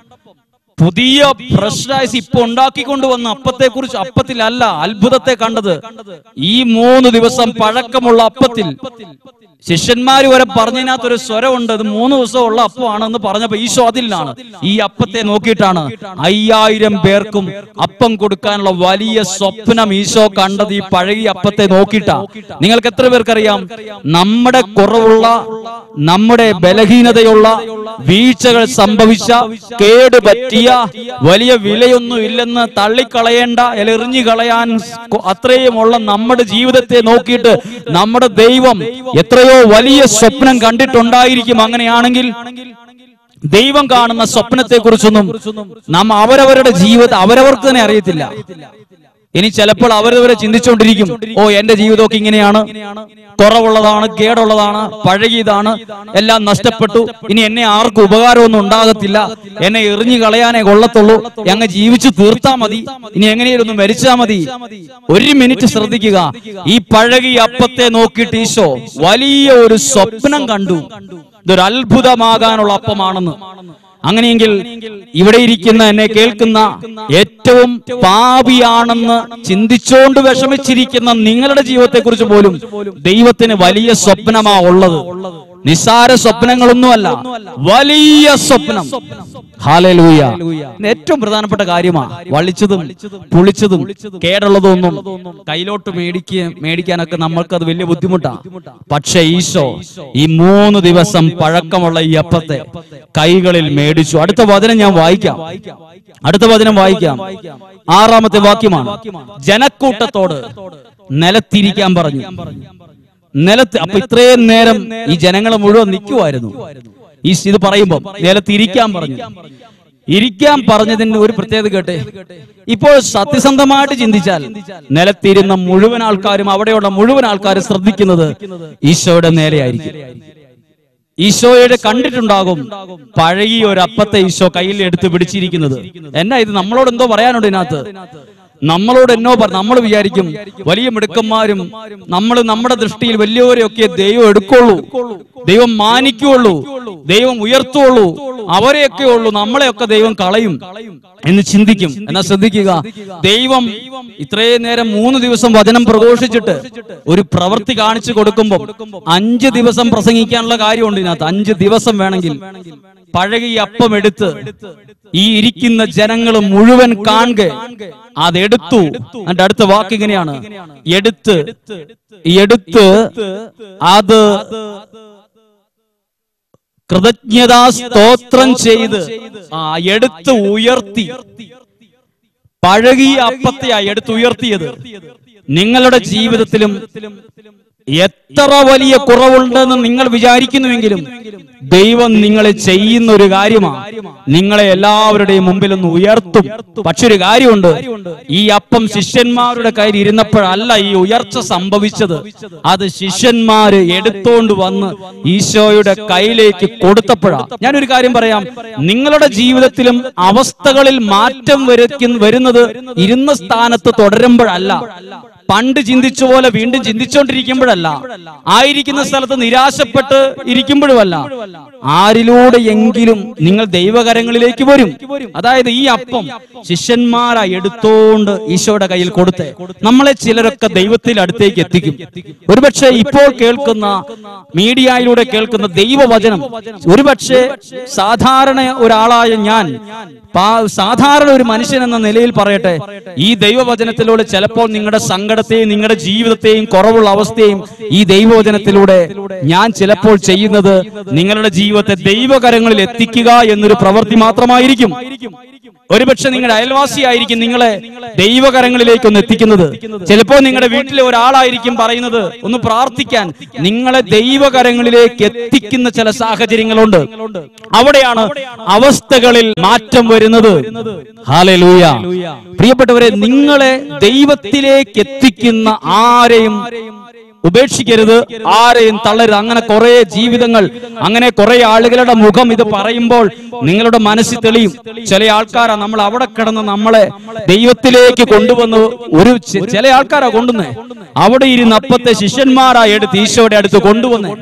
പുതിയ ഫ്രഷ് ഇപ്പൊ ഉണ്ടാക്കിക്കൊണ്ടുവന്ന അപ്പത്തെ കുറിച്ച് അപ്പത്തിലല്ല അത്ഭുതത്തെ കണ്ടത് ഈ മൂന്ന് ദിവസം പഴക്കമുള്ള അപ്പത്തിൽ ശിഷ്യന്മാര് വരെ പറഞ്ഞതിനകത്തൊരു സ്വരമുണ്ട് ഇത് മൂന്ന് ദിവസം ഉള്ള അപ്പമാണെന്ന് പറഞ്ഞപ്പോ ഈശോ അതിലാണ് ഈ അപ്പത്തെ നോക്കിയിട്ടാണ് അയ്യായിരം പേർക്കും അപ്പം കൊടുക്കാനുള്ള വലിയ സ്വപ്നം ഈശോ കണ്ടത് ഈ പഴകിയ അപ്പത്തെ നോക്കിയിട്ടാ നിങ്ങൾക്ക് എത്ര പേർക്കറിയാം നമ്മുടെ കുറവുള്ള നമ്മുടെ ബലഹീനതയുള്ള വീഴ്ചകൾ സംഭവിച്ച കേട് പറ്റിയ വലിയ വിലയൊന്നും ഇല്ലെന്ന് തള്ളിക്കളയേണ്ട എറിഞ്ഞു കളയാൻ അത്രയുമുള്ള നമ്മുടെ ജീവിതത്തെ നോക്കിയിട്ട് നമ്മുടെ ദൈവം എത്രയോ വലിയ സ്വപ്നം കണ്ടിട്ടുണ്ടായിരിക്കും അങ്ങനെയാണെങ്കിൽ ദൈവം കാണുന്ന സ്വപ്നത്തെ കുറിച്ചൊന്നും നാം അവരവരുടെ ജീവിതം അവരവർക്ക് തന്നെ അറിയത്തില്ല ഇനി ചിലപ്പോൾ അവരവരെ ചിന്തിച്ചുകൊണ്ടിരിക്കും ഓ എന്റെ ജീവിതമൊക്കെ ഇങ്ങനെയാണ് കുറവുള്ളതാണ് കേടുള്ളതാണ് പഴകിയതാണ് എല്ലാം നഷ്ടപ്പെട്ടു ഇനി എന്നെ ആർക്കും ഉപകാരമൊന്നും ഉണ്ടാകത്തില്ല എന്നെ എറിഞ്ഞു കളയാനേ കൊള്ളത്തുള്ളൂ അങ്ങ് ജീവിച്ചു തീർത്താ മതി ഇനി എങ്ങനെയും ഒന്ന് മരിച്ചാ മതി ഒരു മിനിറ്റ് ശ്രദ്ധിക്കുക ഈ പഴകിയ അപ്പത്തെ നോക്കിയിട്ട് ഈശോ വലിയ ഒരു സ്വപ്നം കണ്ടു ഇതൊരു അത്ഭുതമാകാനുള്ള അപ്പമാണെന്ന് അങ്ങനെയെങ്കിൽ ഇവിടെ ഇരിക്കുന്ന എന്നെ കേൾക്കുന്ന ഏറ്റവും പാപിയാണെന്ന് ചിന്തിച്ചുകൊണ്ട് വിഷമിച്ചിരിക്കുന്ന നിങ്ങളുടെ ജീവിതത്തെക്കുറിച്ച് പോലും ദൈവത്തിന് വലിയ സ്വപ്നമാ ഉള്ളത് നിസ്സാര സ്വപ്നങ്ങളൊന്നുമല്ല വലിയ സ്വപ്നം ഹാലലൂയ ഏറ്റവും പ്രധാനപ്പെട്ട കാര്യമാ വളിച്ചതും പുളിച്ചതും കേടുള്ളതൊന്നും കയ്യിലോട്ട് മേടിക്കുക മേടിക്കാനൊക്കെ നമ്മൾക്കത് വലിയ ബുദ്ധിമുട്ടാ പക്ഷെ ഈശോ ഈ മൂന്ന് ദിവസം പഴക്കമുള്ള ഈ അപ്പത്തെ കൈകളിൽ മേടിച്ചു അടുത്ത വചനം ഞാൻ വായിക്കാം അടുത്ത വചനം വായിക്കാം ആറാമത്തെ വാക്യമാണ് ജനക്കൂട്ടത്തോട് നിലത്തിരിക്കാൻ പറഞ്ഞു നിലത്ത് അപ്പൊ ഇത്രയും നേരം ഈ ജനങ്ങൾ മുഴുവൻ നിൽക്കുമായിരുന്നു ഈ ഇത് പറയുമ്പോൾ നിലത്തിരിക്കാൻ പറഞ്ഞു ഇരിക്കാൻ പറഞ്ഞതിന് ഒരു പ്രത്യേകത കേട്ടെ ഇപ്പോൾ സത്യസന്ധമായിട്ട് ചിന്തിച്ചാൽ നിലത്തിരുന്ന മുഴുവൻ ആൾക്കാരും അവിടെയുള്ള മുഴുവൻ ആൾക്കാരും ശ്രദ്ധിക്കുന്നത് ഈശോയുടെ നേരെയായിരിക്കും ഈശോയുടെ കണ്ടിട്ടുണ്ടാകും പഴകിയ ഒരു അപ്പത്തെ ഈശോ കയ്യിൽ എടുത്ത് പിടിച്ചിരിക്കുന്നത് എന്നാ ഇത് നമ്മളോട് എന്തോ പറയാനുണ്ട് ഇതിനകത്ത് നമ്മളോട് എന്നോ പറ നമ്മൾ വിചാരിക്കും വലിയ മിടുക്കന്മാരും നമ്മൾ നമ്മുടെ ദൃഷ്ടിയിൽ വലിയവരെയൊക്കെ ദൈവം എടുക്കുള്ളൂ ദൈവം മാനിക്കുള്ളൂ ദൈവം ഉയർത്തുള്ളൂ അവരെയൊക്കെ ഉള്ളൂ നമ്മളെയൊക്കെ ദൈവം കളയും എന്ന് ചിന്തിക്കും എന്നാ ശ്രദ്ധിക്കുക ദൈവം ഇത്രയും നേരം മൂന്ന് ദിവസം വചനം പ്രഘോഷിച്ചിട്ട് ഒരു പ്രവൃത്തി കാണിച്ചു കൊടുക്കുമ്പോൾ അഞ്ച് ദിവസം പ്രസംഗിക്കാനുള്ള കാര്യമുണ്ട് ഇതിനകത്ത് അഞ്ച് ദിവസം വേണമെങ്കിൽ പഴകിയ അപ്പം എടുത്ത് ഈ ഇരിക്കുന്ന ജനങ്ങൾ മുഴുവൻ കാണുക അതെടുത്തു എന്നിട്ട് അടുത്ത വാക്ക് ഇങ്ങനെയാണ് എടുത്ത് എടുത്ത് അത് കൃതജ്ഞതാ സ്തോത്രം ചെയ്ത് ആ എടുത്ത് ഉയർത്തി പഴകിയ അപ്പത്തെയാ എടുത്തുയർത്തിയത് നിങ്ങളുടെ ജീവിതത്തിലും എത്ര വലിയ കുറവുണ്ടെന്ന് നിങ്ങൾ വിചാരിക്കുന്നുവെങ്കിലും ദൈവം നിങ്ങളെ ചെയ്യുന്ന ഒരു കാര്യമാണ് നിങ്ങളെ എല്ലാവരുടെയും മുമ്പിൽ ഒന്ന് ഉയർത്തും പക്ഷെ ഒരു കാര്യമുണ്ട് ഈ അപ്പം ശിഷ്യന്മാരുടെ കയ്യിൽ ഇരുന്നപ്പോഴല്ല ഈ ഉയർച്ച സംഭവിച്ചത് അത് ശിഷ്യന്മാര് എടുത്തോണ്ട് വന്ന് ഈശോയുടെ കയ്യിലേക്ക് കൊടുത്തപ്പോഴാണ് ഞാനൊരു കാര്യം പറയാം നിങ്ങളുടെ ജീവിതത്തിലും അവസ്ഥകളിൽ മാറ്റം വരയ്ക്കുന്ന വരുന്നത് ഇരുന്ന സ്ഥാനത്ത് തുടരുമ്പോഴല്ല പണ്ട് ചിന്തിച്ച പോലെ വീണ്ടും ചിന്തിച്ചുകൊണ്ടിരിക്കുമ്പോഴല്ല ആയിരിക്കുന്ന സ്ഥലത്ത് നിരാശപ്പെട്ട് ഇരിക്കുമ്പോഴുമല്ല ആരിലൂടെ എങ്കിലും നിങ്ങൾ ദൈവകരങ്ങളിലേക്ക് വരും അതായത് ഈ അപ്പം ശിഷ്യന്മാരാ എടുത്തോണ്ട് ഈശോയുടെ കയ്യിൽ കൊടുത്ത് നമ്മളെ ചിലരൊക്കെ ദൈവത്തിൽ അടുത്തേക്ക് എത്തിക്കും ഒരുപക്ഷെ ഇപ്പോൾ കേൾക്കുന്ന മീഡിയയിലൂടെ കേൾക്കുന്ന ദൈവവചനം ഒരുപക്ഷെ സാധാരണ ഒരാളായ ഞാൻ പാ- സാധാരണ ഒരു മനുഷ്യൻ എന്ന നിലയിൽ പറയട്ടെ ഈ ദൈവവചനത്തിലൂടെ ചിലപ്പോൾ നിങ്ങളുടെ സങ്കടത്തെയും നിങ്ങളുടെ ജീവിതത്തെയും കുറവുള്ള അവസ്ഥയും ഈ ദൈവവചനത്തിലൂടെ ഞാൻ ചിലപ്പോൾ ചെയ്യുന്നത് നിങ്ങളുടെ ജീവിതത്തെ ദൈവകരങ്ങളിൽ എത്തിക്കുക എന്നൊരു പ്രവൃത്തി മാത്രമായിരിക്കും ഒരുപക്ഷെ നിങ്ങളുടെ അയൽവാസിയായിരിക്കും നിങ്ങളെ ദൈവകരങ്ങളിലേക്ക് ഒന്ന് എത്തിക്കുന്നത് ചിലപ്പോൾ നിങ്ങളുടെ വീട്ടിലെ ഒരാളായിരിക്കും പറയുന്നത് ഒന്ന് പ്രാർത്ഥിക്കാൻ നിങ്ങളെ ദൈവകരങ്ങളിലേക്ക് എത്തിക്കുന്ന ചില സാഹചര്യങ്ങളുണ്ട് അവിടെയാണ് അവസ്ഥകളിൽ മാറ്റം വരുന്നത് ഹാലലൂയ പ്രിയപ്പെട്ടവരെ നിങ്ങളെ ദൈവത്തിലേക്ക് എത്തിക്കുന്ന ആരെയും ഉപേക്ഷിക്കരുത് ആരെയും തള്ളരുത് അങ്ങനെ കുറെ ജീവിതങ്ങൾ അങ്ങനെ കുറെ ആളുകളുടെ മുഖം ഇത് പറയുമ്പോൾ നിങ്ങളുടെ മനസ്സിൽ തെളിയും ചില ആൾക്കാരാ നമ്മൾ അവിടെ കിടന്ന് നമ്മളെ ദൈവത്തിലേക്ക് കൊണ്ടുവന്ന് ഒരു ചി- ചില ആൾക്കാരാ കൊണ്ടുവന്നേ അവിടെ ഇരുന്ന് അപ്പത്തെ ശിഷ്യന്മാരായി എടുത്ത് ഈശോയുടെ അടുത്ത് കൊണ്ടുവന്നേ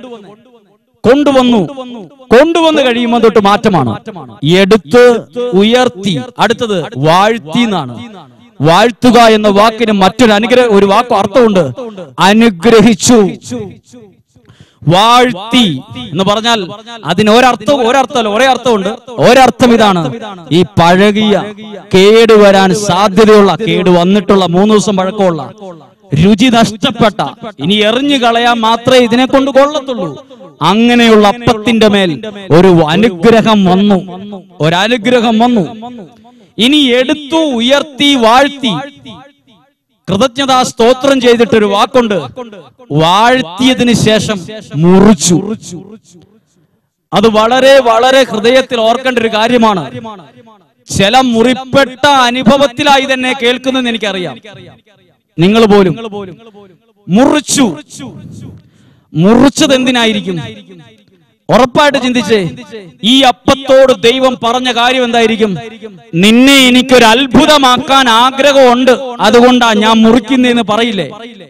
കൊണ്ടുവന്നു കൊണ്ടുവന്ന് കഴിയുമ്പോൾ തൊട്ട് മാറ്റമാണ് എടുത്ത് ഉയർത്തി അടുത്തത് വാഴ്ത്തി എന്നാണ് വാഴ്ത്തുക എന്ന വാക്കിന് മറ്റൊരു അനുഗ്രഹ ഒരു വാക്ക് അർത്ഥമുണ്ട് അനുഗ്രഹിച്ചു വാഴ്ത്തി എന്ന് പറഞ്ഞാൽ അതിന് ഒരർത്ഥം ഒരർത്ഥമല്ല ഒരേ അർത്ഥമുണ്ട് ഒരർത്ഥം ഇതാണ് ഈ പഴകിയ കേടുവരാൻ സാധ്യതയുള്ള കേട് വന്നിട്ടുള്ള മൂന്ന് ദിവസം പഴക്കമുള്ള രുചി നഷ്ടപ്പെട്ട ഇനി എറിഞ്ഞു കളയാൻ മാത്രമേ ഇതിനെ കൊണ്ട് കൊള്ളത്തുള്ളൂ അങ്ങനെയുള്ള അപ്പത്തിന്റെ മേൽ ഒരു അനുഗ്രഹം വന്നു ഒരനുഗ്രഹം വന്നു ഇനി എടുത്തു ഉയർത്തി വാഴ്ത്തി കൃതജ്ഞതാ സ്തോത്രം ചെയ്തിട്ടൊരു വാക്കുണ്ട് വാഴ്ത്തിയതിന് ശേഷം മുറിച്ചു അത് വളരെ വളരെ ഹൃദയത്തിൽ ഓർക്കേണ്ട ഒരു കാര്യമാണ് ചില മുറിപ്പെട്ട അനുഭവത്തിലായി തന്നെ കേൾക്കുന്നെന്ന് എനിക്കറിയാം നിങ്ങൾ പോലും മുറിച്ചു മുറിച്ചത് എന്തിനായിരിക്കും ഉറപ്പായിട്ട് ചിന്തിച്ചേ ഈ അപ്പത്തോട് ദൈവം പറഞ്ഞ കാര്യം എന്തായിരിക്കും നിന്നെ എനിക്കൊരു അത്ഭുതമാക്കാൻ ആഗ്രഹമുണ്ട് അതുകൊണ്ടാ ഞാൻ മുറിക്കുന്നതെന്ന് പറയില്ലേ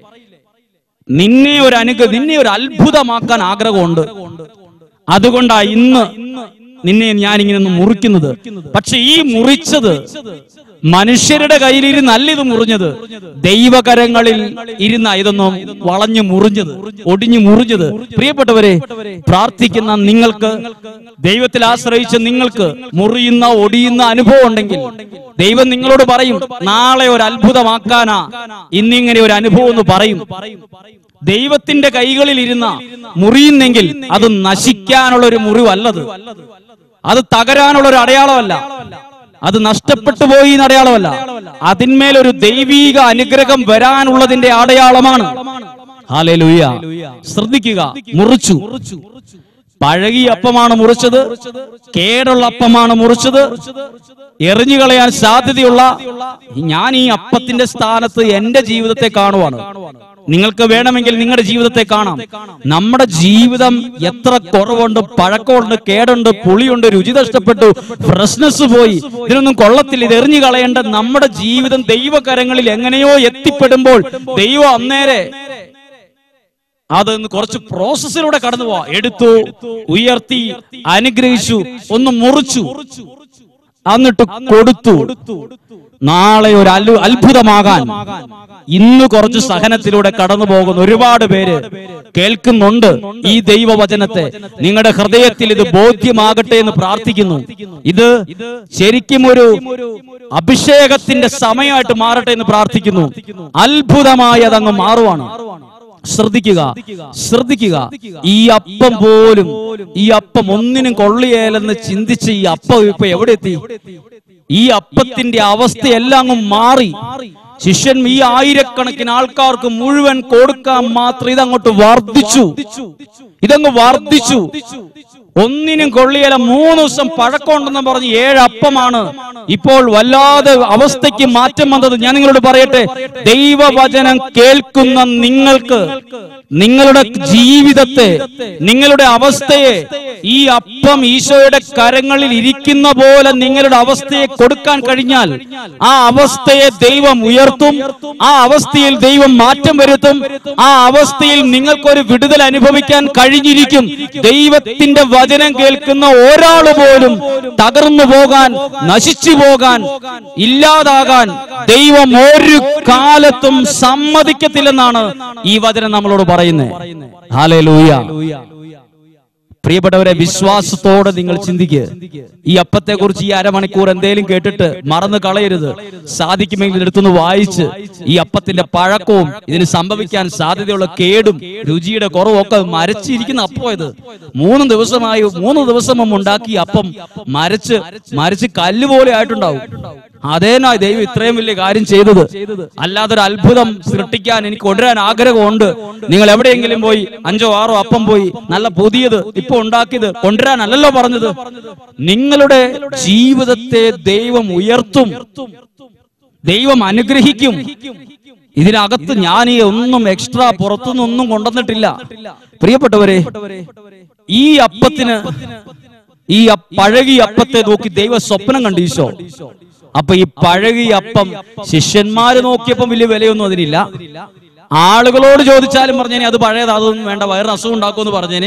നിന്നെ ഒരു അനുഗ്രഹ നിന്നെ ഒരു അത്ഭുതമാക്കാൻ ആഗ്രഹമുണ്ട് അതുകൊണ്ടാ ഇന്ന് നിന്നെ ഞാൻ ഇങ്ങനെ ഒന്ന് മുറിക്കുന്നത് പക്ഷെ ഈ മുറിച്ചത് മനുഷ്യരുടെ കയ്യിലിരുന്നല്ല ഇത് മുറിഞ്ഞത് ദൈവകരങ്ങളിൽ ഇരുന്ന ഇതൊന്നും വളഞ്ഞു മുറിഞ്ഞത് ഒടിഞ്ഞു മുറിഞ്ഞത് പ്രിയപ്പെട്ടവരെ പ്രാർത്ഥിക്കുന്ന നിങ്ങൾക്ക് ദൈവത്തിൽ ആശ്രയിച്ച് നിങ്ങൾക്ക് മുറിയുന്ന ഒടിയുന്ന അനുഭവം ഉണ്ടെങ്കിൽ ദൈവം നിങ്ങളോട് പറയും നാളെ ഒരു അത്ഭുതമാക്കാനാ ഇന്നിങ്ങനെ ഒരു അനുഭവം എന്ന് പറയും ദൈവത്തിന്റെ കൈകളിൽ ഇരുന്ന മുറിയുന്നെങ്കിൽ അത് നശിക്കാനുള്ള ഒരു മുറിവല്ലത് അത് തകരാനുള്ള ഒരു അടയാളമല്ല അത് നഷ്ടപ്പെട്ടു പോയി എന്ന അടയാളമല്ല അതിന്മേലൊരു ദൈവീക അനുഗ്രഹം വരാനുള്ളതിന്റെ അടയാളമാണ് ഹാലേലൂയ ശ്രദ്ധിക്കുക മുറിച്ചു പഴകിയ അപ്പമാണ് മുറിച്ചത് കേടുള്ള അപ്പമാണ് മുറിച്ചത് എറിഞ്ഞു കളയാൻ സാധ്യതയുള്ള ഞാൻ ഈ അപ്പത്തിന്റെ സ്ഥാനത്ത് എന്റെ ജീവിതത്തെ കാണുവാണ് നിങ്ങൾക്ക് വേണമെങ്കിൽ നിങ്ങളുടെ ജീവിതത്തെ കാണാം നമ്മുടെ ജീവിതം എത്ര കുറവുണ്ട് പഴക്കമുണ്ട് കേടുണ്ട് പുളിയുണ്ട് രുചി നഷ്ടപ്പെട്ടു ഫ്രഷ്നെസ് പോയി ഇതിനൊന്നും കൊള്ളത്തില്ല ഇത് എറിഞ്ഞു കളയേണ്ട നമ്മുടെ ജീവിതം ദൈവകരങ്ങളിൽ എങ്ങനെയോ എത്തിപ്പെടുമ്പോൾ ദൈവം അന്നേരെ അത് കുറച്ച് പ്രോസസ്സിലൂടെ കടന്നു പോവാ എടുത്തു ഉയർത്തി അനുഗ്രഹിച്ചു ഒന്ന് മുറിച്ചു എന്നിട്ട് കൊടുത്തു നാളെ ഒരു അത്ഭു- അത്ഭുതമാകാൻ ഇന്ന് കുറച്ച് സഹനത്തിലൂടെ കടന്നു പോകുന്ന ഒരുപാട് പേര് കേൾക്കുന്നുണ്ട് ഈ ദൈവവചനത്തെ നിങ്ങളുടെ ഹൃദയത്തിൽ ഇത് ബോധ്യമാകട്ടെ എന്ന് പ്രാർത്ഥിക്കുന്നു ഇത് ശരിക്കും ഒരു അഭിഷേകത്തിന്റെ സമയമായിട്ട് മാറട്ടെ എന്ന് പ്രാർത്ഥിക്കുന്നു അത്ഭുതമായി അതങ്ങ് മാറുവാണ് ശ്രദ്ധിക്കുക ശ്രദ്ധിക്കുക ഈ അപ്പം പോലും ഈ അപ്പം ഒന്നിനും കൊള്ളിയേലെന്ന് ചിന്തിച്ച് ഈ അപ്പം ഇപ്പൊ എവിടെ എത്തി ഈ അപ്പത്തിന്റെ അവസ്ഥയെല്ലാം അങ്ങ് മാറി ശിഷ്യൻ ഈ ആയിരക്കണക്കിന് ആൾക്കാർക്ക് മുഴുവൻ കൊടുക്കാൻ മാത്രം ഇതങ്ങോട്ട് വർദ്ധിച്ചു ഇതങ്ങ് വർദ്ധിച്ചു ഒന്നിനും കൊള്ളിയല മൂന്ന് ദിവസം പഴക്കമുണ്ടെന്ന് പറഞ്ഞ് ഏഴ് അപ്പമാണ് ഇപ്പോൾ വല്ലാതെ അവസ്ഥയ്ക്ക് മാറ്റം വന്നത് ഞാൻ നിങ്ങളോട് പറയട്ടെ ദൈവവചനം കേൾക്കുന്ന നിങ്ങൾക്ക് നിങ്ങളുടെ ജീവിതത്തെ നിങ്ങളുടെ അവസ്ഥയെ ഈ അപ്പം ഈശോയുടെ കരങ്ങളിൽ ഇരിക്കുന്ന പോലെ നിങ്ങളുടെ അവസ്ഥയെ കൊടുക്കാൻ കഴിഞ്ഞാൽ ആ അവസ്ഥയെ ദൈവം ഉയർത്തും ആ അവസ്ഥയിൽ ദൈവം മാറ്റം വരുത്തും ആ അവസ്ഥയിൽ നിങ്ങൾക്കൊരു വിടുതൽ അനുഭവിക്കാൻ കഴിഞ്ഞിരിക്കും ദൈവത്തിന്റെ വചനം കേൾക്കുന്ന ഒരാൾ പോലും തകർന്നു പോകാൻ നശിച്ചു പോകാൻ ഇല്ലാതാകാൻ ദൈവം ഒരു കാലത്തും സമ്മതിക്കത്തില്ലെന്നാണ് ഈ വചനം നമ്മളോട് പറയുന്നത് ഹാലേലൂയ പ്രിയപ്പെട്ടവരെ വിശ്വാസത്തോടെ നിങ്ങൾ ചിന്തിക്കുക ഈ അപ്പത്തെ കുറിച്ച് ഈ അരമണിക്കൂർ എന്തേലും കേട്ടിട്ട് മറന്നു കളയരുത് സാധിക്കുമെങ്കിൽ എടുത്തുനിന്ന് വായിച്ച് ഈ അപ്പത്തിന്റെ പഴക്കവും ഇതിന് സംഭവിക്കാൻ സാധ്യതയുള്ള കേടും രുചിയുടെ കുറവും ഒക്കെ മരച്ചിരിക്കുന്ന അപ്പം ഇത് മൂന്ന് ദിവസമായി മൂന്ന് ദിവസം മുമ്പ് ഉണ്ടാക്കിയ അപ്പം മരച്ച് മരച്ച് കല്ല് പോലെ ആയിട്ടുണ്ടാവും അതേനാ ദൈവം ഇത്രയും വലിയ കാര്യം ചെയ്തത് അല്ലാതൊരു അത്ഭുതം സൃഷ്ടിക്കാൻ എനിക്ക് കൊണ്ടുവരാൻ ആഗ്രഹമുണ്ട് നിങ്ങൾ എവിടെയെങ്കിലും പോയി അഞ്ചോ ആറോ അപ്പം പോയി നല്ല പുതിയത് ഇപ്പൊ ഉണ്ടാക്കിയത് കൊണ്ടുവരാനല്ലല്ലോ പറഞ്ഞത് നിങ്ങളുടെ ജീവിതത്തെ ദൈവം ഉയർത്തും ദൈവം അനുഗ്രഹിക്കും ഇതിനകത്ത് ഞാൻ ഈ ഒന്നും എക്സ്ട്രാ പുറത്തുനിന്നൊന്നും കൊണ്ടുവന്നിട്ടില്ല പ്രിയപ്പെട്ടവരെ ഈ അപ്പത്തിന് ഈ അ- പഴകിയ അപ്പത്തെ നോക്കി ദൈവ സ്വപ്നം കണ്ടീശോ അപ്പൊ ഈ പഴകിയ അപ്പം ശിഷ്യന്മാര് നോക്കിയപ്പം വലിയ വിലയൊന്നും അതിനില്ല ആളുകളോട് ചോദിച്ചാലും പറഞ്ഞേനെ അത് പഴയത് അതൊന്നും വേണ്ട വയറിന് അസുഖം ഉണ്ടാക്കുമെന്ന് പറഞ്ഞേനെ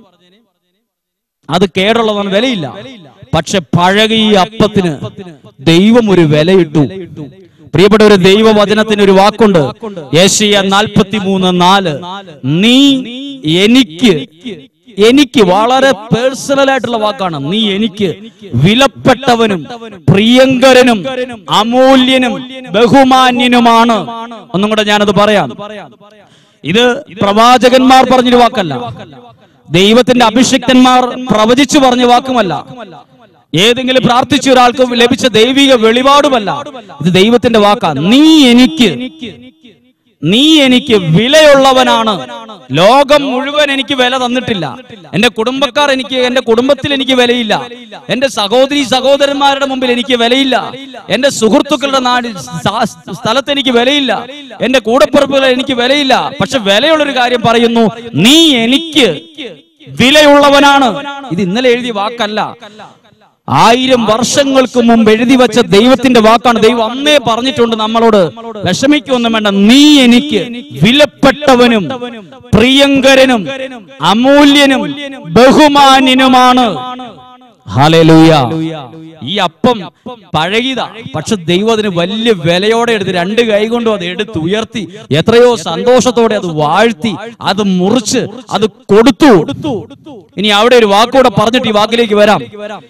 അത് കേടുള്ളതാണ് വിലയില്ല പക്ഷെ പഴകിയ അപ്പത്തിന് ദൈവം ഒരു വിലയിട്ടു പ്രിയപ്പെട്ട ഒരു ദൈവവചനത്തിന് ഒരു വാക്കുണ്ട് ഏഷ്യ നാൽപ്പത്തി മൂന്ന് നാല് നീ എനിക്ക് എനിക്ക് വളരെ പേഴ്സണൽ ആയിട്ടുള്ള വാക്കാണ് നീ എനിക്ക് വിലപ്പെട്ടവനും പ്രിയങ്കരനും അമൂല്യനും ബഹുമാന്യനുമാണ് ഒന്നും കൂടെ ഞാനത് പറയാം ഇത് പ്രവാചകന്മാർ പറഞ്ഞൊരു വാക്കല്ല ദൈവത്തിന്റെ അഭിഷിക്തന്മാർ പ്രവചിച്ചു പറഞ്ഞ വാക്കുമല്ല ഏതെങ്കിലും പ്രാർത്ഥിച്ച ഒരാൾക്ക് ലഭിച്ച ദൈവിക വെളിപാടുമല്ല ഇത് ദൈവത്തിന്റെ വാക്കാ നീ എനിക്ക് നീ എനിക്ക് വിലയുള്ളവനാണ് ലോകം മുഴുവൻ എനിക്ക് വില തന്നിട്ടില്ല എന്റെ കുടുംബക്കാർ എനിക്ക് എന്റെ കുടുംബത്തിൽ എനിക്ക് വിലയില്ല എന്റെ സഹോദരി സഹോദരന്മാരുടെ മുമ്പിൽ എനിക്ക് വിലയില്ല എന്റെ സുഹൃത്തുക്കളുടെ നാട് സ്ഥ- സ്ഥലത്ത് എനിക്ക് വിലയില്ല എന്റെ കൂടപ്പിറപ്പുകൾ എനിക്ക് വിലയില്ല പക്ഷെ വിലയുള്ളൊരു കാര്യം പറയുന്നു നീ എനിക്ക് വിലയുള്ളവനാണ് ഇത് ഇന്നലെ എഴുതിയ വാക്കല്ല ആയിരം വർഷങ്ങൾക്ക് മുമ്പ് എഴുതി വെച്ച ദൈവത്തിന്റെ വാക്കാണ് ദൈവം അന്നേ പറഞ്ഞിട്ടുണ്ട് നമ്മളോട് വിഷമിക്കൊന്നും വേണ്ട നീ എനിക്ക് വിലപ്പെട്ടവനും പ്രിയങ്കരനും അമൂല്യനും ബഹുമാന്യനുമാണ് ഹല്ലേലൂയ ഈ അപ്പം പഴകിത പക്ഷെ ദൈവം അതിന് വലിയ വിലയോടെ എടുത്ത് രണ്ട് കൈ കൊണ്ടും അത് എടുത്ത് ഉയർത്തി എത്രയോ സന്തോഷത്തോടെ അത് വാഴ്ത്തി അത് മുറിച്ച് അത് കൊടുത്തു ഇനി അവിടെ ഒരു വാക്കൂടെ പറഞ്ഞിട്ട് ഈ വാക്കിലേക്ക് വരാം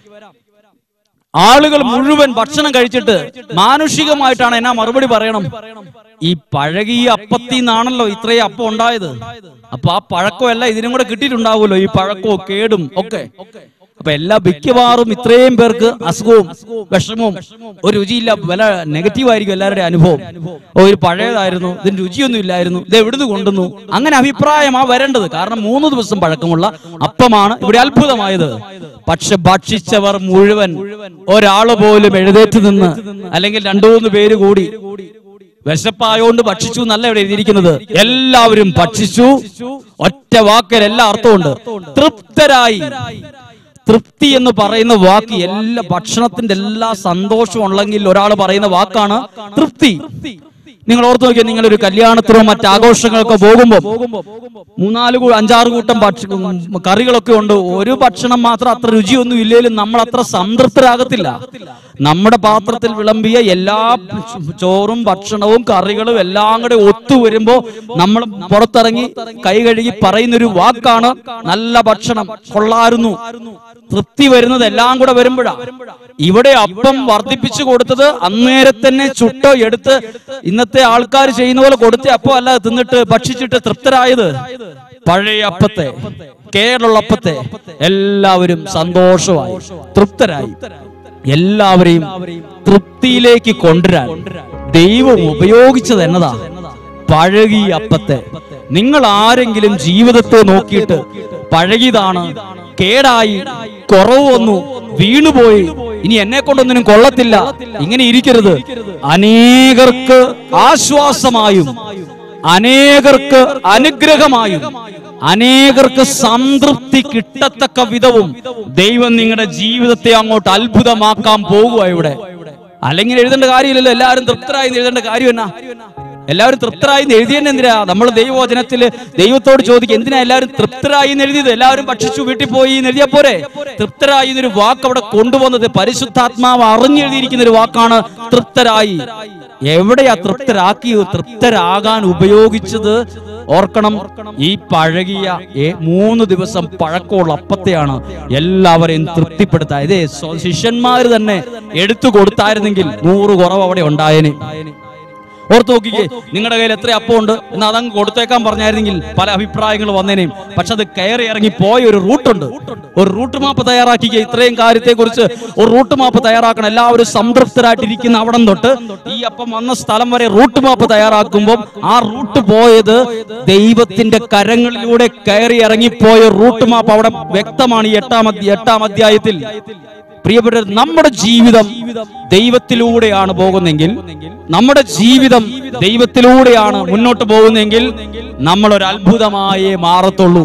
ആളുകൾ മുഴുവൻ ഭക്ഷണം കഴിച്ചിട്ട് മാനുഷികമായിട്ടാണ് എന്നാ മറുപടി പറയണം ഈ പഴകിയ അപ്പത്തിൽ നിന്നാണല്ലോ ഇത്രയും അപ്പം ഉണ്ടായത് അപ്പൊ ആ പഴക്കമല്ല ഇതിനും കൂടെ കിട്ടിയിട്ടുണ്ടാവുമല്ലോ ഈ പഴക്കവും കേടും ഒക്കെ അപ്പൊ എല്ലാ മിക്കവാറും ഇത്രയും പേർക്ക് അസുഖവും വിഷമവും ഒരു രുചിയില്ല വില നെഗറ്റീവ് ആയിരിക്കും എല്ലാവരുടെയും അനുഭവം ഓ ഒരു പഴയതായിരുന്നു ഇതിന് രുചിയൊന്നും ഇല്ലായിരുന്നു ഇത് എവിടുന്ന് കൊണ്ടുവന്നു അങ്ങനെ അഭിപ്രായമാ വരേണ്ടത് കാരണം മൂന്ന് ദിവസം പഴക്കമുള്ള അപ്പമാണ് ഇവിടെ അത്ഭുതമായത് പക്ഷെ ഭക്ഷിച്ചവർ മുഴുവൻ ഒരാള് പോലും എഴുന്നേറ്റ് നിന്ന് അല്ലെങ്കിൽ രണ്ടു മൂന്ന് പേര് കൂടി വിശപ്പായോണ്ട് ഭക്ഷിച്ചു എന്നല്ല ഇവിടെ എഴുതിയിരിക്കുന്നത് എല്ലാവരും ഭക്ഷിച്ചു ഒറ്റ വാക്കിൽ എല്ലാ അർത്ഥമുണ്ട് തൃപ്തരായി തൃപ്തി എന്ന് പറയുന്ന വാക്ക് എല്ലാ ഭക്ഷണത്തിന്റെ എല്ലാ സന്തോഷവും ഉണ്ടെങ്കിൽ ഒരാൾ പറയുന്ന വാക്കാണ് തൃപ്തി നിങ്ങൾ ഓർത്തു നോക്കിയാൽ നിങ്ങൾ ഒരു കല്യാണത്തിനോ മറ്റ് ആഘോഷങ്ങൾക്കോ പോകുമ്പോൾ മൂന്നാല് കൂ- അഞ്ചാറ് കൂട്ടം ഭക്ഷ ഉം, കറികളൊക്കെ ഉണ്ട് ഒരു ഭക്ഷണം മാത്രം അത്ര രുചിയൊന്നും ഇല്ലെങ്കിലും നമ്മൾ അത്ര സംതൃപ്തരാകത്തില്ല നമ്മുടെ പാത്രത്തിൽ വിളമ്പിയ എല്ലാ ചോറും ഭക്ഷണവും കറികളും എല്ലാം കൂടെ ഒത്തു വരുമ്പോ നമ്മൾ പുറത്തിറങ്ങി കൈ കഴുകി പറയുന്ന ഒരു വാക്കാണ് നല്ല ഭക്ഷണം കൊള്ളായിരുന്നു തൃപ്തി വരുന്നത് എല്ലാം കൂടെ വരുമ്പോഴാ ഇവിടെ അപ്പം വർദ്ധിപ്പിച്ചു കൊടുത്തത് അന്നേരം തന്നെ ചുട്ടോ എടുത്ത് ഇന്നത്തെ ആൾക്കാർ ചെയ്യുന്ന പോലെ കൊടുത്ത അപ്പം അല്ല തിന്നിട്ട് ഭക്ഷിച്ചിട്ട് തൃപ്തരായത് പഴയ അപ്പത്തെ കേരള അപ്പത്തെ എല്ലാവരും സന്തോഷമായി തൃപ്തരായി എല്ലാവരെയും തൃപ്തിയിലേക്ക് കൊണ്ടുവരാൻ ദൈവം ഉപയോഗിച്ചത് എന്നതാ പഴകിയ അപ്പത്തെ നിങ്ങൾ ആരെങ്കിലും ജീവിതത്തെ നോക്കിയിട്ട് പഴകിയതാണ് കേടായി കുറവ് വന്നു വീണുപോയി ഇനി എന്നെ കൊണ്ടൊന്നിനും കൊള്ളത്തില്ല ഇങ്ങനെ ഇരിക്കരുത് അനേകർക്ക് ആശ്വാസമായും അനേകർക്ക് അനുഗ്രഹമായും അനേകർക്ക് സംതൃപ്തി കിട്ടത്തക്ക വിധവും ദൈവം നിങ്ങളുടെ ജീവിതത്തെ അങ്ങോട്ട് അത്ഭുതമാക്കാൻ പോകുക ഇവിടെ അല്ലെങ്കിൽ എഴുതേണ്ട കാര്യമില്ലല്ലോ എല്ലാവരും തൃപ്തരായി എന്ന് എഴുതേണ്ട കാര്യം എന്നാ എല്ലാവരും തൃപ്തരായി എന്ന് എഴുതിയെന്നെ എന്തിനാ നമ്മൾ ദൈവവചനത്തില് ദൈവത്തോട് ചോദിക്കുക എന്തിനാ എല്ലാവരും തൃപ്തരായി എന്ന് എഴുതിയത് എല്ലാവരും ഭക്ഷിച്ചു വീട്ടിൽ പോയി എന്ന് എഴുതിയാ പോരെ തൃപ്തരായി എന്നൊരു വാക്ക് അവിടെ കൊണ്ടുവന്നത് പരിശുദ്ധാത്മാവ് അറിഞ്ഞെഴുതിയിരിക്കുന്ന ഒരു വാക്കാണ് തൃപ്തരായി എവിടെയാ തൃപ്തരാക്കി തൃപ്തരാകാൻ ഉപയോഗിച്ചത് ഓർക്കണം ഈ പഴകിയ ഏ- മൂന്ന് ദിവസം പഴക്കമുള്ള അപ്പത്തെയാണ് എല്ലാവരെയും തൃപ്തിപ്പെടുത്താൻ ഇതേ സ്വ- ശിഷ്യന്മാര് തന്നെ എടുത്തു കൊടുത്തായിരുന്നെങ്കിൽ നൂറ് കുറവ് അവിടെ ഉണ്ടായേനെ ഓർത്ത് നോക്കിക്കേ നിങ്ങളുടെ കയ്യിൽ എത്ര അപ്പമുണ്ട് എന്ന് അതങ്ങ് കൊടുത്തേക്കാൻ പറഞ്ഞായിരുന്നെങ്കിൽ പല അഭിപ്രായങ്ങൾ വന്നേനെയും പക്ഷെ അത് കയറി ഇറങ്ങി പോയ ഒരു റൂട്ടുണ്ട് ഒരു റൂട്ട് മാപ്പ് തയ്യാറാക്കിക്കുക ഇത്രയും കാര്യത്തെ കുറിച്ച് ഒരു റൂട്ട് മാപ്പ് തയ്യാറാക്കണം എല്ലാവരും സംതൃപ്തരായിട്ടിരിക്കുന്ന അവിടം തൊട്ട് ഈ അപ്പം വന്ന സ്ഥലം വരെ റൂട്ട് മാപ്പ് തയ്യാറാക്കുമ്പോൾ ആ റൂട്ട് പോയത് ദൈവത്തിന്റെ കരങ്ങളിലൂടെ കയറി ഇറങ്ങിപ്പോയ റൂട്ട് മാപ്പ് അവിടെ വ്യക്തമാണ് ഈ എട്ടാം അധ്യ- എട്ടാം അധ്യായത്തിൽ പ്രിയപ്പെട്ട നമ്മുടെ ജീവിതം ദൈവത്തിലൂടെയാണ് പോകുന്നെങ്കിൽ നമ്മുടെ ജീവിതം ദൈവത്തിലൂടെയാണ് മുന്നോട്ട് പോകുന്നെങ്കിൽ നമ്മൾ ഒരു അത്ഭുതമായേ മാറത്തുള്ളൂ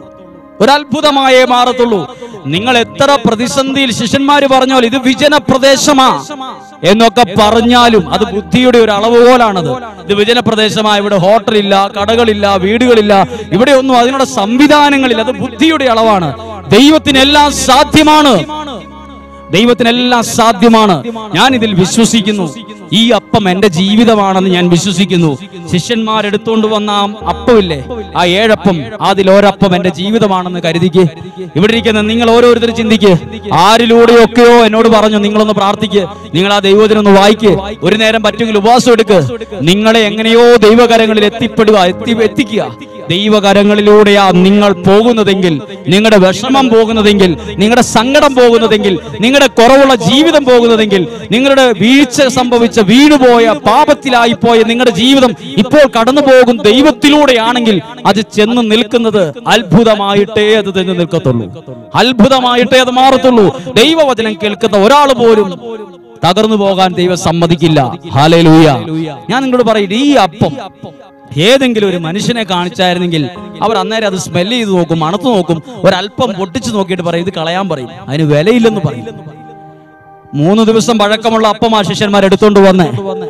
ഒരു അത്ഭുതമായേ മാറത്തുള്ളൂ നിങ്ങൾ എത്ര പ്രതിസന്ധിയിൽ ശിഷ്യന്മാര് പറഞ്ഞോൽ ഇത് വിജന പ്രദേശമാ എന്നൊക്കെ പറഞ്ഞാലും അത് ബുദ്ധിയുടെ ഒരു അളവുകോലാണത് ഇത് വിജന പ്രദേശമാ ഇവിടെ ഹോട്ടലില്ല കടകളില്ല വീടുകളില്ല ഇവിടെ ഒന്നും അതിനുള്ള സംവിധാനങ്ങളില്ല അത് ബുദ്ധിയുടെ അളവാണ് ദൈവത്തിനെല്ലാം സാധ്യമാണ് ദൈവത്തിനെല്ലാം സാധ്യമാണ് ഞാൻ ഇതിൽ വിശ്വസിക്കുന്നു ഈ അപ്പം എന്റെ ജീവിതമാണെന്ന് ഞാൻ വിശ്വസിക്കുന്നു ശിഷ്യന്മാരെടുത്തുകൊണ്ട് വന്ന ആ അപ്പമില്ലേ ആ ഏഴപ്പം അതിൽ ഒരപ്പം എന്റെ ജീവിതമാണെന്ന് കരുതിക്ക് ഇവിടെ ഇരിക്കുന്ന നിങ്ങൾ ഓരോരുത്തരും ചിന്തിക്ക് ആരിലൂടെയൊക്കെയോ എന്നോട് പറഞ്ഞു നിങ്ങളൊന്ന് പ്രാർത്ഥിക്ക് നിങ്ങൾ ആ ദൈവത്തിനൊന്ന് ഒന്ന് വായിക്ക് ഒരു നേരം പറ്റുമെങ്കിൽ ഉപവാസം എടുക്ക് നിങ്ങളെ എങ്ങനെയോ ദൈവകരങ്ങളിൽ എത്തിപ്പെടുക എത്തി എത്തിക്കുക ദൈവകരങ്ങളിലൂടെയാ നിങ്ങൾ പോകുന്നതെങ്കിൽ നിങ്ങളുടെ വിഷമം പോകുന്നതെങ്കിൽ നിങ്ങളുടെ സങ്കടം പോകുന്നതെങ്കിൽ നിങ്ങളുടെ കുറവുള്ള ജീവിതം പോകുന്നതെങ്കിൽ നിങ്ങളുടെ വീഴ്ച സംഭവിച്ച വീണുപോയ പാപത്തിലായി പോയ നിങ്ങളുടെ ജീവിതം ഇപ്പോൾ കടന്നു പോകും ദൈവത്തിലൂടെയാണെങ്കിൽ അത് ചെന്ന് നിൽക്കുന്നത് അത്ഭുതമായിട്ടേ അത് ചെന്ന് നിൽക്കത്തുള്ളൂ അത്ഭുതമായിട്ടേ അത് മാറത്തുള്ളൂ ദൈവവചനം കേൾക്കുന്ന ഒരാൾ പോലും തകർന്നു പോകാൻ ദൈവം സമ്മതിക്കില്ല ഹാലൂയ ഞാൻ നിങ്ങളോട് പറയും ഈ അപ്പം ഏതെങ്കിലും ഒരു മനുഷ്യനെ കാണിച്ചായിരുന്നെങ്കിൽ അവർ അന്നേരം അത് സ്മെല് ചെയ്ത് നോക്കും മണത്ത് നോക്കും ഒരല്പം പൊട്ടിച്ച് നോക്കിയിട്ട് പറയും ഇത് കളയാൻ പറയും അതിന് വിലയില്ലെന്ന് പറയും മൂന്ന് ദിവസം പഴക്കമുള്ള അപ്പം ആ ശിഷ്യന്മാർ എടുത്തോണ്ട് വന്നേ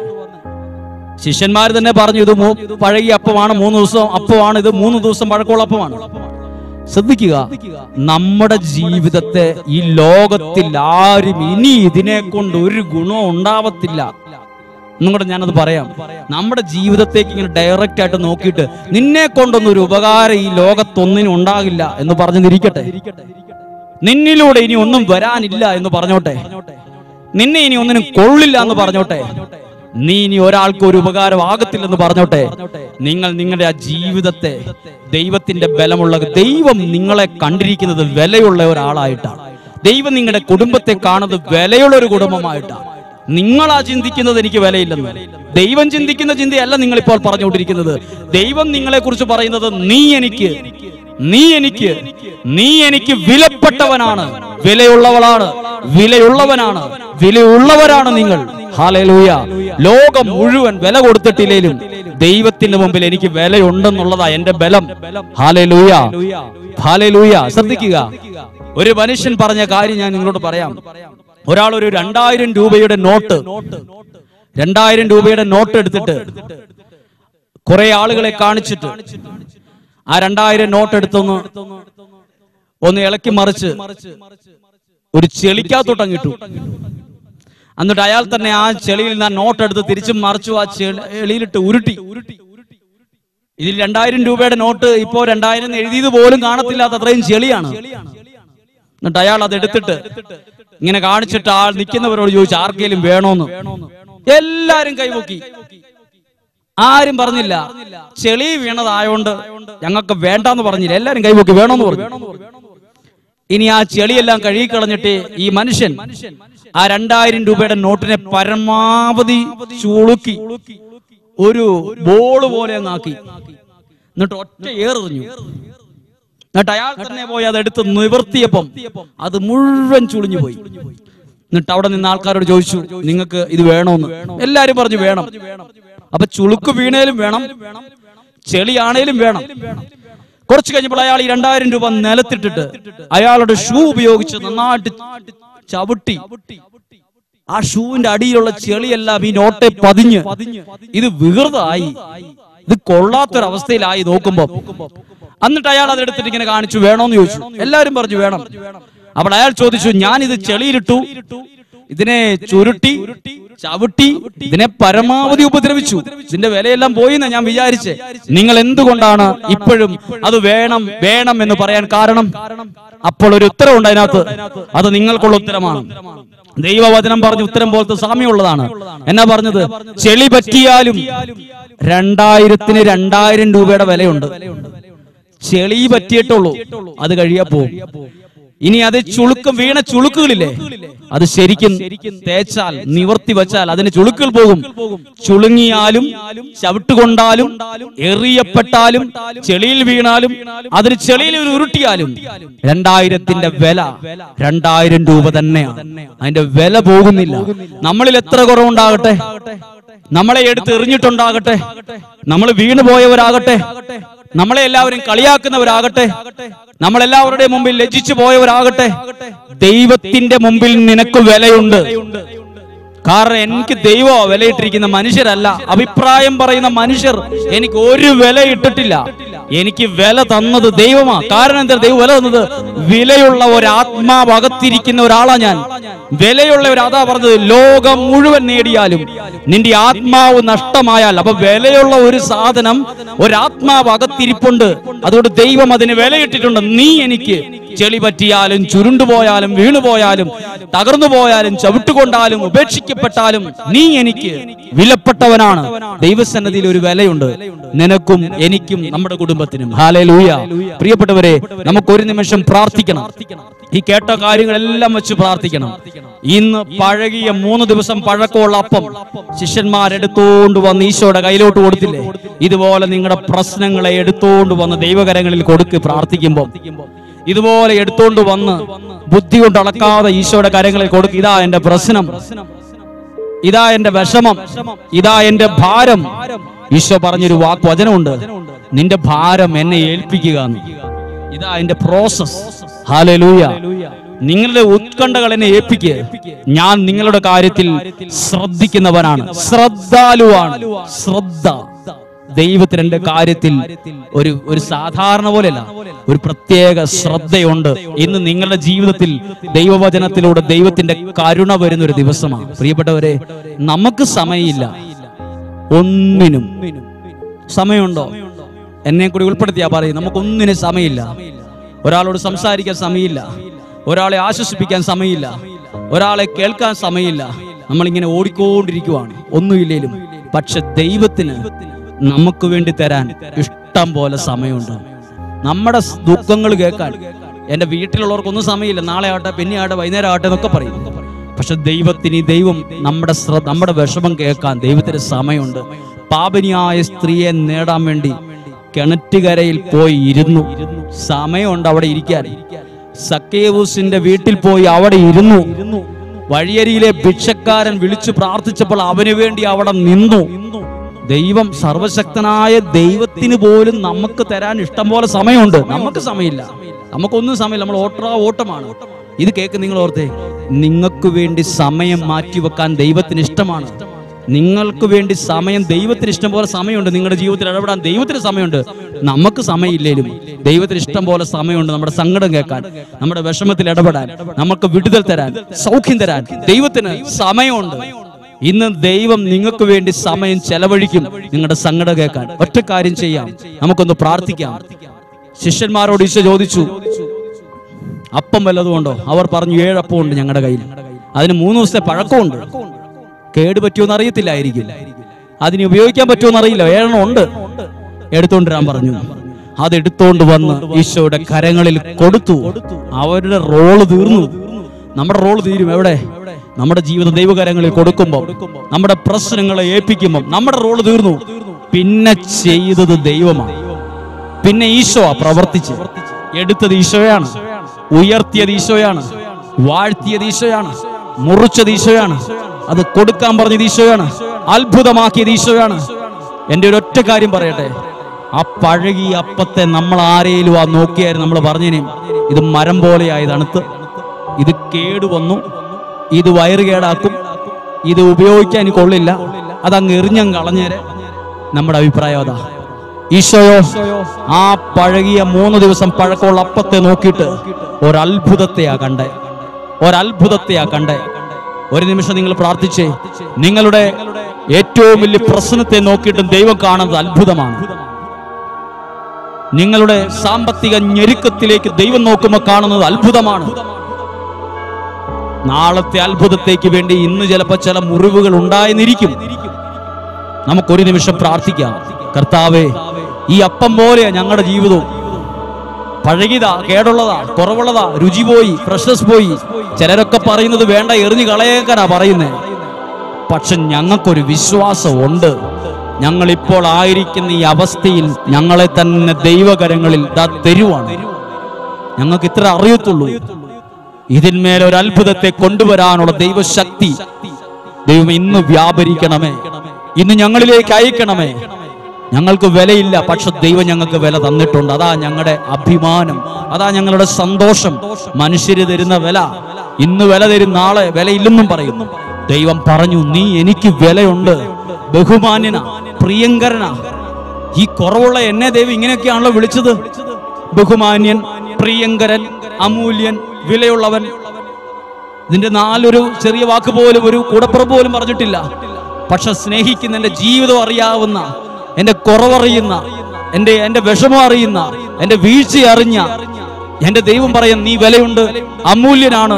ശിഷ്യന്മാർ തന്നെ പറഞ്ഞു ഇത് മൂ- പഴകിയ അപ്പമാണ് മൂന്ന് ദിവസം അപ്പമാണ് ഇത് മൂന്ന് ദിവസം പഴക്കമുള്ള അപ്പമാണ് ശ്രദ്ധിക്കുക നമ്മുടെ ജീവിതത്തെ ഈ ലോകത്തിൽ ആരും ഇനി ഇതിനെ കൊണ്ട് ഒരു ഗുണവും ഉണ്ടാവത്തില്ല എന്നുകൂടെ ഞാനത് പറയാം നമ്മുടെ ജീവിതത്തേക്ക് ഇങ്ങനെ ഡയറക്റ്റ് ആയിട്ട് നോക്കിയിട്ട് നിന്നെ കൊണ്ടൊന്നും ഒരു ഉപകാരം ഈ ലോകത്തൊന്നിനും ഉണ്ടാകില്ല എന്ന് പറഞ്ഞിരിക്കട്ടെ നിന്നിലൂടെ ഇനി ഒന്നും വരാനില്ല എന്ന് പറഞ്ഞോട്ടെ നിന്നെ ഇനി ഒന്നിനും കൊള്ളില്ല എന്ന് പറഞ്ഞോട്ടെ നീ ഇനി ഒരാൾക്ക് ഒരു ഉപകാരമാകത്തില്ലെന്ന് പറഞ്ഞോട്ടെ നിങ്ങൾ നിങ്ങളുടെ ആ ജീവിതത്തെ ദൈവത്തിന്റെ ബലമുള്ള ദൈവം നിങ്ങളെ കണ്ടിരിക്കുന്നത് വിലയുള്ള ഒരാളായിട്ടാണ് ദൈവം നിങ്ങളുടെ കുടുംബത്തെ കാണുന്നത് വിലയുള്ള ഒരു കുടുംബമായിട്ടാണ് നിങ്ങളാ ചിന്തിക്കുന്നത് എനിക്ക് വിലയില്ലെന്ന് ദൈവം ചിന്തിക്കുന്ന ചിന്തയല്ല നിങ്ങൾ ഇപ്പോൾ പറഞ്ഞുകൊണ്ടിരിക്കുന്നത് ദൈവം നിങ്ങളെ കുറിച്ച് പറയുന്നത് നീ എനിക്ക് നീ എനിക്ക് നീ എനിക്ക് വിലപ്പെട്ടവനാണ് വിലയുള്ളവളാണ് വിലയുള്ളവനാണ് വിലയുള്ളവരാണ് നിങ്ങൾ ഹാലലൂയ ലോകം മുഴുവൻ വില കൊടുത്തിട്ടില്ലേലും ദൈവത്തിന്റെ മുമ്പിൽ എനിക്ക് വിലയുണ്ടെന്നുള്ളതാ എന്റെ ബലം ഹാലലൂയ ഹാലലൂയ ശ്രദ്ധിക്കുക ഒരു മനുഷ്യൻ പറഞ്ഞ കാര്യം ഞാൻ നിങ്ങളോട് പറയാം ഒരാൾ ഒരു രണ്ടായിരം രൂപയുടെ നോട്ട് രണ്ടായിരം രൂപയുടെ നോട്ട് എടുത്തിട്ട് കുറെ ആളുകളെ കാണിച്ചിട്ട് ആ രണ്ടായിരം നോട്ട് എടുത്തൊന്ന് ഒന്ന് ഇളക്കി മറിച്ച് ഒരു ചെളിക്കകത്തോട്ട് അങ്ങിട്ടു എന്നിട്ട് അയാൾ തന്നെ ആ ചെളിയിൽ നിന്ന് ആ നോട്ട് എടുത്ത് തിരിച്ചും മറിച്ചു ആ ചെളിയിലിട്ട് ഉരുട്ടി ഇതിൽ രണ്ടായിരം രൂപയുടെ നോട്ട് ഇപ്പോ രണ്ടായിരം എന്ന് എഴുതിയത് പോലും കാണത്തില്ലാത്ത അത്രയും ചെളിയാണ് എന്നിട്ട് അയാൾ അത് എടുത്തിട്ട് ഇങ്ങനെ കാണിച്ചിട്ട് ആൾ നിൽക്കുന്നവരോട് ചോദിച്ചു ആർക്കെങ്കിലും വേണോന്ന് എല്ലാരും കൈപൊക്കി ആരും പറഞ്ഞില്ല ചെളി വീണതായോണ്ട് ഞങ്ങൾക്ക് വേണ്ടാന്ന് പറഞ്ഞില്ല എല്ലാരും കൈപൊക്കി വേണോന്ന് പറഞ്ഞു ഇനി ആ ചെളിയെല്ലാം കഴുകിക്കളഞ്ഞിട്ട് ഈ മനുഷ്യൻ ആ രണ്ടായിരം രൂപയുടെ നോട്ടിനെ പരമാവധി ചുളുക്കി ഒരു ബോള് പോലെ അങ്ങാക്കി എന്നിട്ട് ഒറ്റ ഏറെറിഞ്ഞു എന്നിട്ട് അയാൾ തന്നെ പോയി അത് എടുത്ത് നിവർത്തിയപ്പം അത് മുഴുവൻ ചുളിഞ്ഞു പോയി എന്നിട്ട് അവിടെ നിന്ന് ആൾക്കാരോട് ചോദിച്ചു നിങ്ങൾക്ക് ഇത് വേണോന്ന് എല്ലാരും പറഞ്ഞു വേണം അപ്പൊ ചുളുക്ക് വീണേലും വേണം ചെളിയാണേലും വേണം കുറച്ച് കഴിഞ്ഞപ്പോൾ അയാൾ ഈ രണ്ടായിരം രൂപ നിലത്തിട്ടിട്ട് അയാളുടെ ഷൂ ഉപയോഗിച്ച് നന്നായിട്ട് ചവിട്ടി ആ ഷൂവിന്റെ അടിയിലുള്ള ചെളിയെല്ലാം ഈ നോട്ടെ പതിഞ്ഞ് ഇത് വികൃതമായി ഇത് കൊള്ളാത്തൊരവസ്ഥയിലായി നോക്കുമ്പോ എന്നിട്ട് അയാൾ അതെടുത്തിട്ട് ഇങ്ങനെ കാണിച്ചു വേണോന്ന് ചോദിച്ചു എല്ലാരും പറഞ്ഞു വേണം അപ്പോൾ അയാൾ ചോദിച്ചു ഞാൻ ഇത് ചെളിയിലിട്ടു ഇതിനെ ചുരുട്ടി ചവിട്ടി ഇതിനെ പരമാവധി ഉപദ്രവിച്ചു ഇതിന്റെ വിലയെല്ലാം പോയി എന്നാ ഞാൻ വിചാരിച്ചേ നിങ്ങൾ എന്തുകൊണ്ടാണ് ഇപ്പോഴും അത് വേണം വേണം എന്ന് പറയാൻ കാരണം അപ്പോൾ ഒരു ഉത്തരവുണ്ട് അതിനകത്ത് അത് നിങ്ങൾക്കുള്ള ഉത്തരമാണ് ദൈവവചനം പറഞ്ഞ ഉത്തരം പോലത്തെ സാമ്യമുള്ളതാണ് എന്നാ പറഞ്ഞത് ചെളി പറ്റിയാലും രണ്ടായിരത്തിന് രണ്ടായിരം രൂപയുടെ വിലയുണ്ട് ചെളി പറ്റിയിട്ടുള്ളൂ അത് കഴിയാ പോവും ഇനി അത് ചുളുക്കം വീണ ചുളുക്കുകളില്ലേ അത് ശരിക്കും തേച്ചാൽ നിവർത്തി വെച്ചാൽ അതിന് ചുളുക്കുകൾ പോകും ചുളുങ്ങിയാലും ചവിട്ടുകൊണ്ടാലും എറിയപ്പെട്ടാലും ചെളിയിൽ വീണാലും അതിന് ചെളിയിൽ ഒരു ഉരുട്ടിയാലും രണ്ടായിരത്തിന്റെ വില രണ്ടായിരം രൂപ തന്നെയാണ് അതിന്റെ വില പോകുന്നില്ല നമ്മളിൽ എത്ര കുറവുണ്ടാകട്ടെ നമ്മളെ എടുത്ത് എറിഞ്ഞിട്ടുണ്ടാകട്ടെ നമ്മൾ വീണു പോയവരാകട്ടെ നമ്മളെ എല്ലാവരും കളിയാക്കുന്നവരാകട്ടെ നമ്മളെല്ലാവരുടെയും മുമ്പിൽ ലജ്ജിച്ചു പോയവരാകട്ടെ ദൈവത്തിന്റെ മുമ്പിൽ നിനക്ക് വിലയുണ്ട് കാരണം എനിക്ക് ദൈവം വിലയിട്ടിരിക്കുന്ന മനുഷ്യരല്ല അഭിപ്രായം പറയുന്ന മനുഷ്യർ എനിക്ക് ഒരു വില ഇട്ടിട്ടില്ല എനിക്ക് വില തന്നത് ദൈവമാ കാരണം എന്താ ദൈവം വില തന്നത് വിലയുള്ള ഒരു ആത്മാവ് അകത്തിരിക്കുന്ന ഒരാളാ ഞാൻ വിലയുള്ള ഒരു അതാ പറഞ്ഞത് ലോകം മുഴുവൻ നേടിയാലും നിന്റെ ആത്മാവ് നഷ്ടമായാൽ അപ്പൊ വിലയുള്ള ഒരു സാധനം ഒരാത്മാവ് അകത്തിരിപ്പുണ്ട് അതുകൊണ്ട് ദൈവം അതിന് വിലയിട്ടിട്ടുണ്ട് നീ എനിക്ക് ചെളി പറ്റിയാലും ചുരുണ്ടുപോയാലും വീണുപോയാലും തകർന്നു പോയാലും ചവിട്ടുകൊണ്ടാലും ഉപേക്ഷിക്കപ്പെട്ടാലും നീ എനിക്ക് വിലപ്പെട്ടവനാണ് ദൈവസന്നതിയിൽ ഒരു വിലയുണ്ട് നിനക്കും എനിക്കും നമ്മുടെ കുടുംബത്തിനും ഹാലേ ലൂയ പ്രിയപ്പെട്ടവരെ നമുക്ക് ഒരു നിമിഷം പ്രാർത്ഥിക്കണം ഈ കേട്ട കാര്യങ്ങളെല്ലാം വെച്ച് പ്രാർത്ഥിക്കണം ഇന്ന് പഴകിയ മൂന്ന് ദിവസം പഴക്കമുള്ള അപ്പം ശിഷ്യന്മാരെടുത്തോണ്ട് വന്ന് ഈശോയുടെ കയ്യിലോട്ട് കൊടുത്തില്ലേ ഇതുപോലെ നിങ്ങളുടെ പ്രശ്നങ്ങളെ എടുത്തോണ്ട് വന്ന് ദൈവകരങ്ങളിൽ കൊടുക്ക് പ്രാർത്ഥിക്കുമ്പോൾ ഇതുപോലെ എടുത്തോണ്ട് വന്ന് ബുദ്ധി കൊണ്ട് അളക്കാതെ ഈശോയുടെ കരങ്ങളിൽ കൊടുക്ക് ഇതാ എന്റെ പ്രശ്നം ഇതാ എന്റെ വിഷമം ഇതാ എന്റെ ഭാരം ഈശോ പറഞ്ഞൊരു വാക്ക് വചനമുണ്ട് നിന്റെ ഭാരം എന്നെ ഏൽപ്പിക്കുക എന്ന്. ഇതാ എന്റെ പ്രോസസ് ഹാലലൂയ നിങ്ങളുടെ ഉത്കണ്ഠകൾ എന്നെ ഏൽപ്പിക്കുക ഞാൻ നിങ്ങളുടെ കാര്യത്തിൽ ശ്രദ്ധിക്കുന്നവനാണ് ശ്രദ്ധാലുവാണ് ശ്രദ്ധ ദൈവത്തിന് എന്റെ കാര്യത്തിൽ ഒരു ഒരു സാധാരണ പോലെയല്ല ഒരു പ്രത്യേക ശ്രദ്ധയുണ്ട് ഇന്ന് നിങ്ങളുടെ ജീവിതത്തിൽ ദൈവവചനത്തിലൂടെ ദൈവത്തിന്റെ കരുണ വരുന്ന ഒരു ദിവസമാണ് പ്രിയപ്പെട്ടവരെ നമുക്ക് സമയമില്ല ഒന്നിനും സമയമുണ്ടോ എന്നെ കൂടി ഉൾപ്പെടുത്തിയാ പറയും നമുക്കൊന്നിനും സമയമില്ല ഒരാളോട് സംസാരിക്കാൻ സമയമില്ല ഒരാളെ ആശ്വസിപ്പിക്കാൻ സമയമില്ല ഒരാളെ കേൾക്കാൻ സമയമില്ല നമ്മളിങ്ങനെ ഓടിക്കൊണ്ടിരിക്കുവാണ് ഒന്നുമില്ലേലും പക്ഷെ ദൈവത്തിന് നമുക്ക് വേണ്ടി തരാൻ ഇഷ്ടം പോലെ സമയമുണ്ട് നമ്മുടെ സ് ദുഃഖങ്ങൾ കേൾക്കാൻ എന്റെ വീട്ടിലുള്ളവർക്കൊന്നും സമയമില്ല നാളെ ആവട്ടെ പിന്നെ ആവട്ടെ വൈകുന്നേരം ആവട്ടെ എന്നൊക്കെ പറയും പക്ഷെ ദൈവത്തിന് ഈ ദൈവം നമ്മുടെ ശ്ര- നമ്മുടെ വിഷമം കേൾക്കാൻ ദൈവത്തിന് സമയമുണ്ട് പാപനിയായ സ്ത്രീയെ നേടാൻ വേണ്ടി കിണറ്റുകരയിൽ പോയി ഇരുന്നു സമയമുണ്ട് അവിടെ ഇരിക്കാൻ സക്കേവൂസിന്റെ വീട്ടിൽ പോയി അവിടെ ഇരുന്നു വഴിയരിയിലെ ഭിക്ഷക്കാരൻ വിളിച്ചു പ്രാർത്ഥിച്ചപ്പോൾ അവന് വേണ്ടി അവിടെ നിന്നു ദൈവം സർവശക്തനായ ദൈവത്തിന് പോലും നമുക്ക് തരാൻ ഇഷ്ടം പോലെ സമയമുണ്ട് നമുക്ക് സമയമില്ല നമുക്കൊന്നും സമയമില്ല നമ്മൾ ഓട്ടറ ഓട്ടമാണ് ഇത് കേക്ക് നിങ്ങൾ ഓർത്തേ നിങ്ങൾക്ക് വേണ്ടി സമയം മാറ്റിവെക്കാൻ ദൈവത്തിന് ഇഷ്ടമാണ് നിങ്ങൾക്ക് വേണ്ടി സമയം ദൈവത്തിന് ഇഷ്ടം പോലെ സമയമുണ്ട് നിങ്ങളുടെ ജീവിതത്തിൽ ഇടപെടാൻ ദൈവത്തിന് സമയമുണ്ട് നമുക്ക് സമയമില്ലേലും ദൈവത്തിന് ഇഷ്ടം പോലെ സമയമുണ്ട് നമ്മുടെ സങ്കടം കേൾക്കാൻ നമ്മുടെ വിഷമത്തിൽ ഇടപെടാൻ നമുക്ക് വിടുതൽ തരാൻ സൗഖ്യം തരാൻ ദൈവത്തിന് സമയമുണ്ട് ഇന്ന് ദൈവം നിങ്ങൾക്ക് വേണ്ടി സമയം ചെലവഴിക്കും നിങ്ങളുടെ സങ്കടം കേൾക്കാൻ ഒറ്റ കാര്യം ചെയ്യാം നമുക്കൊന്ന് പ്രാർത്ഥിക്കാം ശിഷ്യന്മാരോട് ഈശോ ചോദിച്ചു അപ്പം വല്ലതുകൊണ്ടോ അവർ പറഞ്ഞു ഏഴപ്പം ഉണ്ട് ഞങ്ങളുടെ കയ്യിൽ അതിന് മൂന്ന് ദിവസത്തെ പഴക്കമുണ്ട് കേട് പറ്റുമെന്ന് അറിയത്തില്ലായിരിക്കും അതിന് ഉപയോഗിക്കാൻ പറ്റുമെന്ന് അറിയില്ല ഏഴെണ്ണം ഉണ്ട് എടുത്തോണ്ടിരാൻ പറഞ്ഞു അത് എടുത്തോണ്ട് വന്ന് ഈശോയുടെ കരങ്ങളിൽ കൊടുത്തു അവരുടെ റോള് തീർന്നു നമ്മുടെ റോള് തീരും എവിടെ നമ്മുടെ ജീവിത ദൈവകരങ്ങളിൽ കൊടുക്കുമ്പോൾ നമ്മുടെ പ്രശ്നങ്ങളെ ഏൽപ്പിക്കുമ്പോൾ നമ്മുടെ റോള് തീർന്നു പിന്നെ ചെയ്തത് ദൈവമാണ് പിന്നെ ഈശോ പ്രവർത്തിച്ച് എടുത്തത് ഈശോയാണ് ഉയർത്തിയത് ഈശോയാണ് വാഴ്ത്തിയത് ഈശോയാണ് മുറിച്ചത് ഈശോയാണ് അത് കൊടുക്കാൻ പറഞ്ഞത് ഈശോയാണ് അത്ഭുതമാക്കിയത് ഈശോയാണ് എന്റെ ഒരു ഒറ്റ കാര്യം പറയട്ടെ ആ പഴകിയ അപ്പത്തെ നമ്മൾ ആരേലും ആ നോക്കിയായിരുന്നു നമ്മൾ പറഞ്ഞിനി ഇത് മരം പോലെയായി തണുത്ത് ഇത് കേടുവന്നു ഇത് വയറ് കേടാക്കും ഇത് ഉപയോഗിക്കാൻ കൊള്ളില്ല അതങ്ങ് എറിഞ്ഞങ്ങ് കളഞ്ഞേരെ നമ്മുടെ അഭിപ്രായം അതാ ഈശോയോ ആ പഴകിയ മൂന്ന് ദിവസം പഴക്കമുള്ള അപ്പത്തെ നോക്കിയിട്ട് ഒരത്ഭുതത്തെയാ കണ്ടേ ഒരത്ഭുതത്തെയാ കണ്ടേ ഒരു നിമിഷം നിങ്ങൾ പ്രാർത്ഥിച്ചേ നിങ്ങളുടെ ഏറ്റവും വലിയ പ്രശ്നത്തെ നോക്കിയിട്ടും ദൈവം കാണുന്നത് അത്ഭുതമാണ് നിങ്ങളുടെ സാമ്പത്തിക ഞെരുക്കത്തിലേക്ക് ദൈവം നോക്കുമ്പോൾ കാണുന്നത് അത്ഭുതമാണ് നാളത്തെ അത്ഭുതത്തേക്ക് വേണ്ടി ഇന്ന് ചിലപ്പോൾ ചില മുറിവുകൾ ഉണ്ടായെന്നിരിക്കും നമുക്കൊരു നിമിഷം പ്രാർത്ഥിക്കാം കർത്താവേ ഈ അപ്പം പോലെയാ ഞങ്ങളുടെ ജീവിതവും പഴകിതാ കേടുള്ളതാ കുറവുള്ളതാ രുചി പോയി ഫ്രഷ്നസ് പോയി ചിലരൊക്കെ പറയുന്നത് വേണ്ട എറിഞ്ഞു കളയേക്കാനാ പറയുന്നേ പക്ഷെ ഞങ്ങൾക്കൊരു വിശ്വാസമുണ്ട് ഞങ്ങൾ ഇപ്പോൾ ആയിരിക്കുന്ന ഈ അവസ്ഥയിൽ ഞങ്ങളെ തന്നെ ദൈവകരങ്ങളിൽ ദാ തരുവാണ് ഞങ്ങൾക്ക് ഇത്ര അറിയത്തുള്ളൂ ഇതിന്മേൽ ഒരു അത്ഭുതത്തെ കൊണ്ടുവരാനുള്ള ദൈവശക്തി ദൈവം ഇന്ന് വ്യാപരിക്കണമേ ഇന്ന് ഞങ്ങളിലേക്ക് അയക്കണമേ ഞങ്ങൾക്ക് വിലയില്ല പക്ഷെ ദൈവം ഞങ്ങൾക്ക് വില തന്നിട്ടുണ്ട് അതാ ഞങ്ങളുടെ അഭിമാനം അതാ ഞങ്ങളുടെ സന്തോഷം മനുഷ്യര് തരുന്ന വില ഇന്ന് വില തരും നാളെ വിലയില്ലെന്നും പറയുന്നു ദൈവം പറഞ്ഞു നീ എനിക്ക് വിലയുണ്ട് ബഹുമാന്യന പ്രിയങ്കരന ഈ കുറവുള്ള എന്നെ ദൈവം ഇങ്ങനെയൊക്കെയാണല്ലോ വിളിച്ചത് ബഹുമാന്യൻ പ്രിയങ്കരൻ അമൂല്യൻ വിലയുള്ളവൻ ഇതിന്റെ നാലൊരു ചെറിയ വാക്ക് പോലും ഒരു കൂടപ്പുറപ്പ് പോലും പറഞ്ഞിട്ടില്ല പക്ഷെ സ്നേഹിക്കുന്ന എന്റെ ജീവിതം അറിയാവുന്ന എന്റെ കുറവറിയുന്ന എന്റെ എന്റെ വിഷമം അറിയുന്ന എന്റെ വീഴ്ച അറിഞ്ഞ എന്റെ ദൈവം പറയും നീ വിലയുണ്ട് അമൂല്യനാണ്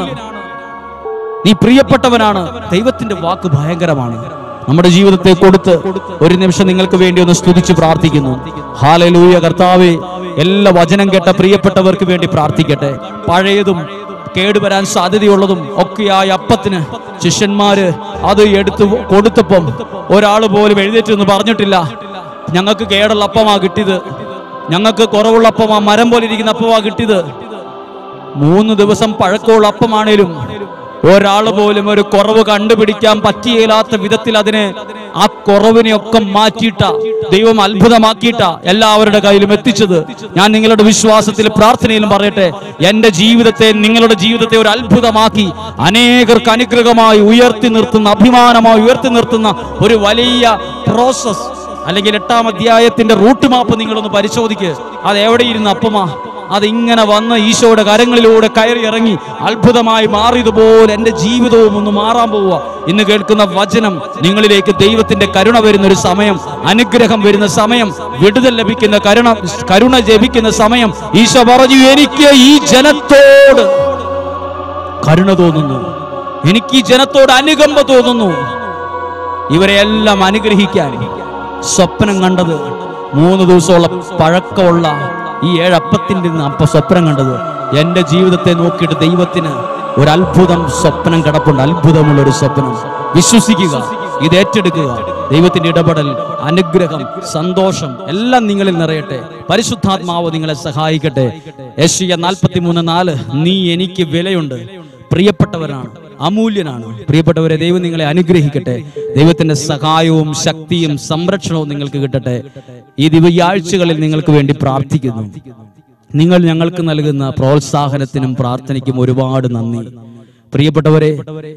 നീ പ്രിയപ്പെട്ടവനാണ് ദൈവത്തിന്റെ വാക്ക് ഭയങ്കരമാണ് നമ്മുടെ ജീവിതത്തെ കൊടുത്ത് ഒരു നിമിഷം നിങ്ങൾക്ക് വേണ്ടി ഒന്ന് സ്തുതിച്ച് പ്രാർത്ഥിക്കുന്നു ഹാലലൂയ കർത്താവേ എല്ലാ വചനം കേട്ട പ്രിയപ്പെട്ടവർക്ക് വേണ്ടി പ്രാർത്ഥിക്കട്ടെ പഴയതും കേടുവരാൻ സാധ്യതയുള്ളതും ഒക്കെയായ അപ്പത്തിന് ശിഷ്യന്മാര് അത് എടുത്തു കൊടുത്തപ്പം ഒരാൾ പോലും എഴുന്നേറ്റ് എന്ന് പറഞ്ഞിട്ടില്ല ഞങ്ങൾക്ക് കേടുള്ള അപ്പമാ കിട്ടിയത് ഞങ്ങൾക്ക് കുറവുള്ള അപ്പമാ മരം പോലെ ഇരിക്കുന്ന അപ്പമാ കിട്ടിയത് മൂന്ന് ദിവസം പഴക്കമുള്ള അപ്പമാണേലും ഒരാൾ പോലും ഒരു കുറവ് കണ്ടുപിടിക്കാൻ പറ്റിയില്ലാത്ത വിധത്തിൽ അതിനെ ആ കുറവിനെയൊക്കെ മാറ്റിയിട്ട ദൈവം അത്ഭുതമാക്കിയിട്ട എല്ലാവരുടെ കയ്യിലും എത്തിച്ചത് ഞാൻ നിങ്ങളുടെ വിശ്വാസത്തിൽ പ്രാർത്ഥനയിലും പറയട്ടെ എന്റെ ജീവിതത്തെ നിങ്ങളുടെ ജീവിതത്തെ ഒരു അത്ഭുതമാക്കി അനേകർക്ക് അനുഗ്രഹമായി ഉയർത്തി നിർത്തുന്ന അഭിമാനമായി ഉയർത്തി നിർത്തുന്ന ഒരു വലിയ പ്രോസസ് അല്ലെങ്കിൽ എട്ടാം അധ്യായത്തിന്റെ റൂട്ട് മാപ്പ് നിങ്ങളൊന്ന് പരിശോധിക്ക് അത് എവിടെയിരുന്ന അപ്പമാ അതിങ്ങനെ വന്ന് ഈശോയുടെ കരങ്ങളിലൂടെ കയറി ഇറങ്ങി അത്ഭുതമായി മാറിയതുപോലെ എൻ്റെ ജീവിതവും ഒന്ന് മാറാൻ പോവുക ഇന്ന് കേൾക്കുന്ന വചനം നിങ്ങളിലേക്ക് ദൈവത്തിന്റെ കരുണ വരുന്ന ഒരു സമയം അനുഗ്രഹം വരുന്ന സമയം വിടുതൽ ലഭിക്കുന്ന കരുണ കരുണ ജപിക്കുന്ന സമയം ഈശോ പറഞ്ഞു എനിക്ക് ഈ ജനത്തോട് കരുണ തോന്നുന്നു എനിക്ക് ഈ ജനത്തോട് അനുകമ്പ തോന്നുന്നു ഇവരെ എല്ലാം അനുഗ്രഹിക്കാൻ സ്വപ്നം കണ്ടത് മൂന്ന് ദിവസമുള്ള പഴക്കമുള്ള ഈ ഏഴപ്പത്തിന്റെ നിന്ന് അപ്പ സ്വപ്നം കണ്ടത് എന്റെ ജീവിതത്തെ നോക്കിയിട്ട് ദൈവത്തിന് ഒരു അത്ഭുതം സ്വപ്നം കിടപ്പുണ്ട് അത്ഭുതമുള്ള ഒരു സ്വപ്നം വിശ്വസിക്കുക ഇത് ഏറ്റെടുക്കുക ദൈവത്തിന്റെ ഇടപെടൽ അനുഗ്രഹം സന്തോഷം എല്ലാം നിങ്ങളിൽ നിറയട്ടെ പരിശുദ്ധാത്മാവ് നിങ്ങളെ സഹായിക്കട്ടെ യശിയ നാൽപ്പത്തി മൂന്ന് നാല് നീ എനിക്ക് വിലയുണ്ട് പ്രിയപ്പെട്ടവരാണ് അമൂല്യനാണ് പ്രിയപ്പെട്ടവരെ ദൈവം നിങ്ങളെ അനുഗ്രഹിക്കട്ടെ ദൈവത്തിന്റെ സഹായവും ശക്തിയും സംരക്ഷണവും നിങ്ങൾക്ക് കിട്ടട്ടെ ഈ ദിവ്യാഴ്ചകളിൽ നിങ്ങൾക്ക് വേണ്ടി പ്രാർത്ഥിക്കുന്നു നിങ്ങൾ ഞങ്ങൾക്ക് നൽകുന്ന പ്രോത്സാഹനത്തിനും പ്രാർത്ഥനയ്ക്കും ഒരുപാട് നന്ദി പ്രിയപ്പെട്ടവരെ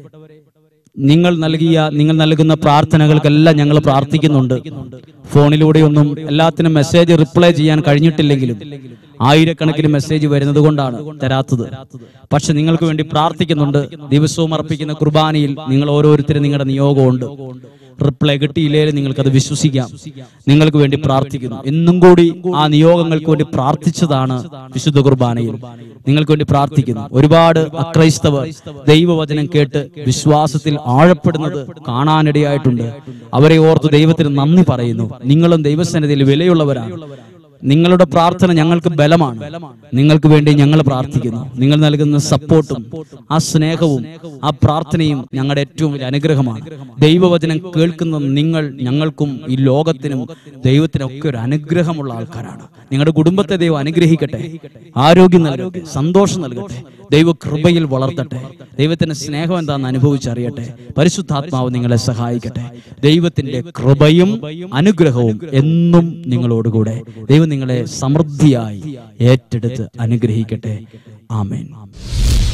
നിങ്ങൾ നൽകിയ നിങ്ങൾ നൽകുന്ന പ്രാർത്ഥനകൾക്കെല്ലാം ഞങ്ങൾ പ്രാർത്ഥിക്കുന്നുണ്ട് ഫോണിലൂടെയൊന്നും എല്ലാത്തിനും മെസ്സേജ് റിപ്ലൈ ചെയ്യാൻ കഴിഞ്ഞിട്ടില്ലെങ്കിലും ആയിരക്കണക്കിന് മെസ്സേജ് വരുന്നത് കൊണ്ടാണ് തരാത്തത് പക്ഷെ നിങ്ങൾക്ക് വേണ്ടി പ്രാർത്ഥിക്കുന്നുണ്ട് ദിവസവും അർപ്പിക്കുന്ന കുർബാനയിൽ നിങ്ങൾ ഓരോരുത്തരും നിങ്ങളുടെ നിയോഗമുണ്ട് റിപ്ലൈ കിട്ടിയില്ലെങ്കിൽ നിങ്ങൾക്കത് വിശ്വസിക്കാം നിങ്ങൾക്ക് വേണ്ടി പ്രാർത്ഥിക്കുന്നു എന്നും കൂടി ആ നിയോഗങ്ങൾക്ക് വേണ്ടി പ്രാർത്ഥിച്ചതാണ് വിശുദ്ധ കുർബാനയിൽ നിങ്ങൾക്ക് വേണ്ടി പ്രാർത്ഥിക്കുന്നു ഒരുപാട് അക്രൈസ്തവർ ദൈവവചനം കേട്ട് വിശ്വാസത്തിൽ ആഴപ്പെടുന്നത് കാണാനിടയായിട്ടുണ്ട് അവരെ ഓർത്ത് ദൈവത്തിന് നന്ദി പറയുന്നു നിങ്ങളും ദൈവസന്നിധിയിൽ വിലയുള്ളവരാണ് നിങ്ങളുടെ പ്രാർത്ഥന ഞങ്ങൾക്ക് ബലമാണ് നിങ്ങൾക്ക് വേണ്ടി ഞങ്ങൾ പ്രാർത്ഥിക്കുന്നു നിങ്ങൾ നൽകുന്ന സപ്പോർട്ടും ആ സ്നേഹവും ആ പ്രാർത്ഥനയും ഞങ്ങളുടെ ഏറ്റവും വലിയ അനുഗ്രഹമാണ് ദൈവവചനം കേൾക്കുന്ന നിങ്ങൾ ഞങ്ങൾക്കും ഈ ലോകത്തിനും ദൈവത്തിനൊക്കെ ഒരു അനുഗ്രഹമുള്ള ആൾക്കാരാണ് നിങ്ങളുടെ കുടുംബത്തെ ദൈവം അനുഗ്രഹിക്കട്ടെ ആരോഗ്യം നൽകട്ടെ സന്തോഷം നൽകട്ടെ ദൈവ കൃപയിൽ വളർത്തട്ടെ ദൈവത്തിന്റെ സ്നേഹം എന്താണെന്ന് അനുഭവിച്ചറിയട്ടെ പരിശുദ്ധാത്മാവ് നിങ്ങളെ സഹായിക്കട്ടെ ദൈവത്തിന്റെ കൃപയും അനുഗ്രഹവും എന്നും നിങ്ങളോടുകൂടെ ദൈവം നിങ്ങളെ സമൃദ്ധിയായി ഏറ്റെടുത്ത് അനുഗ്രഹിക്കട്ടെ ആമേൻ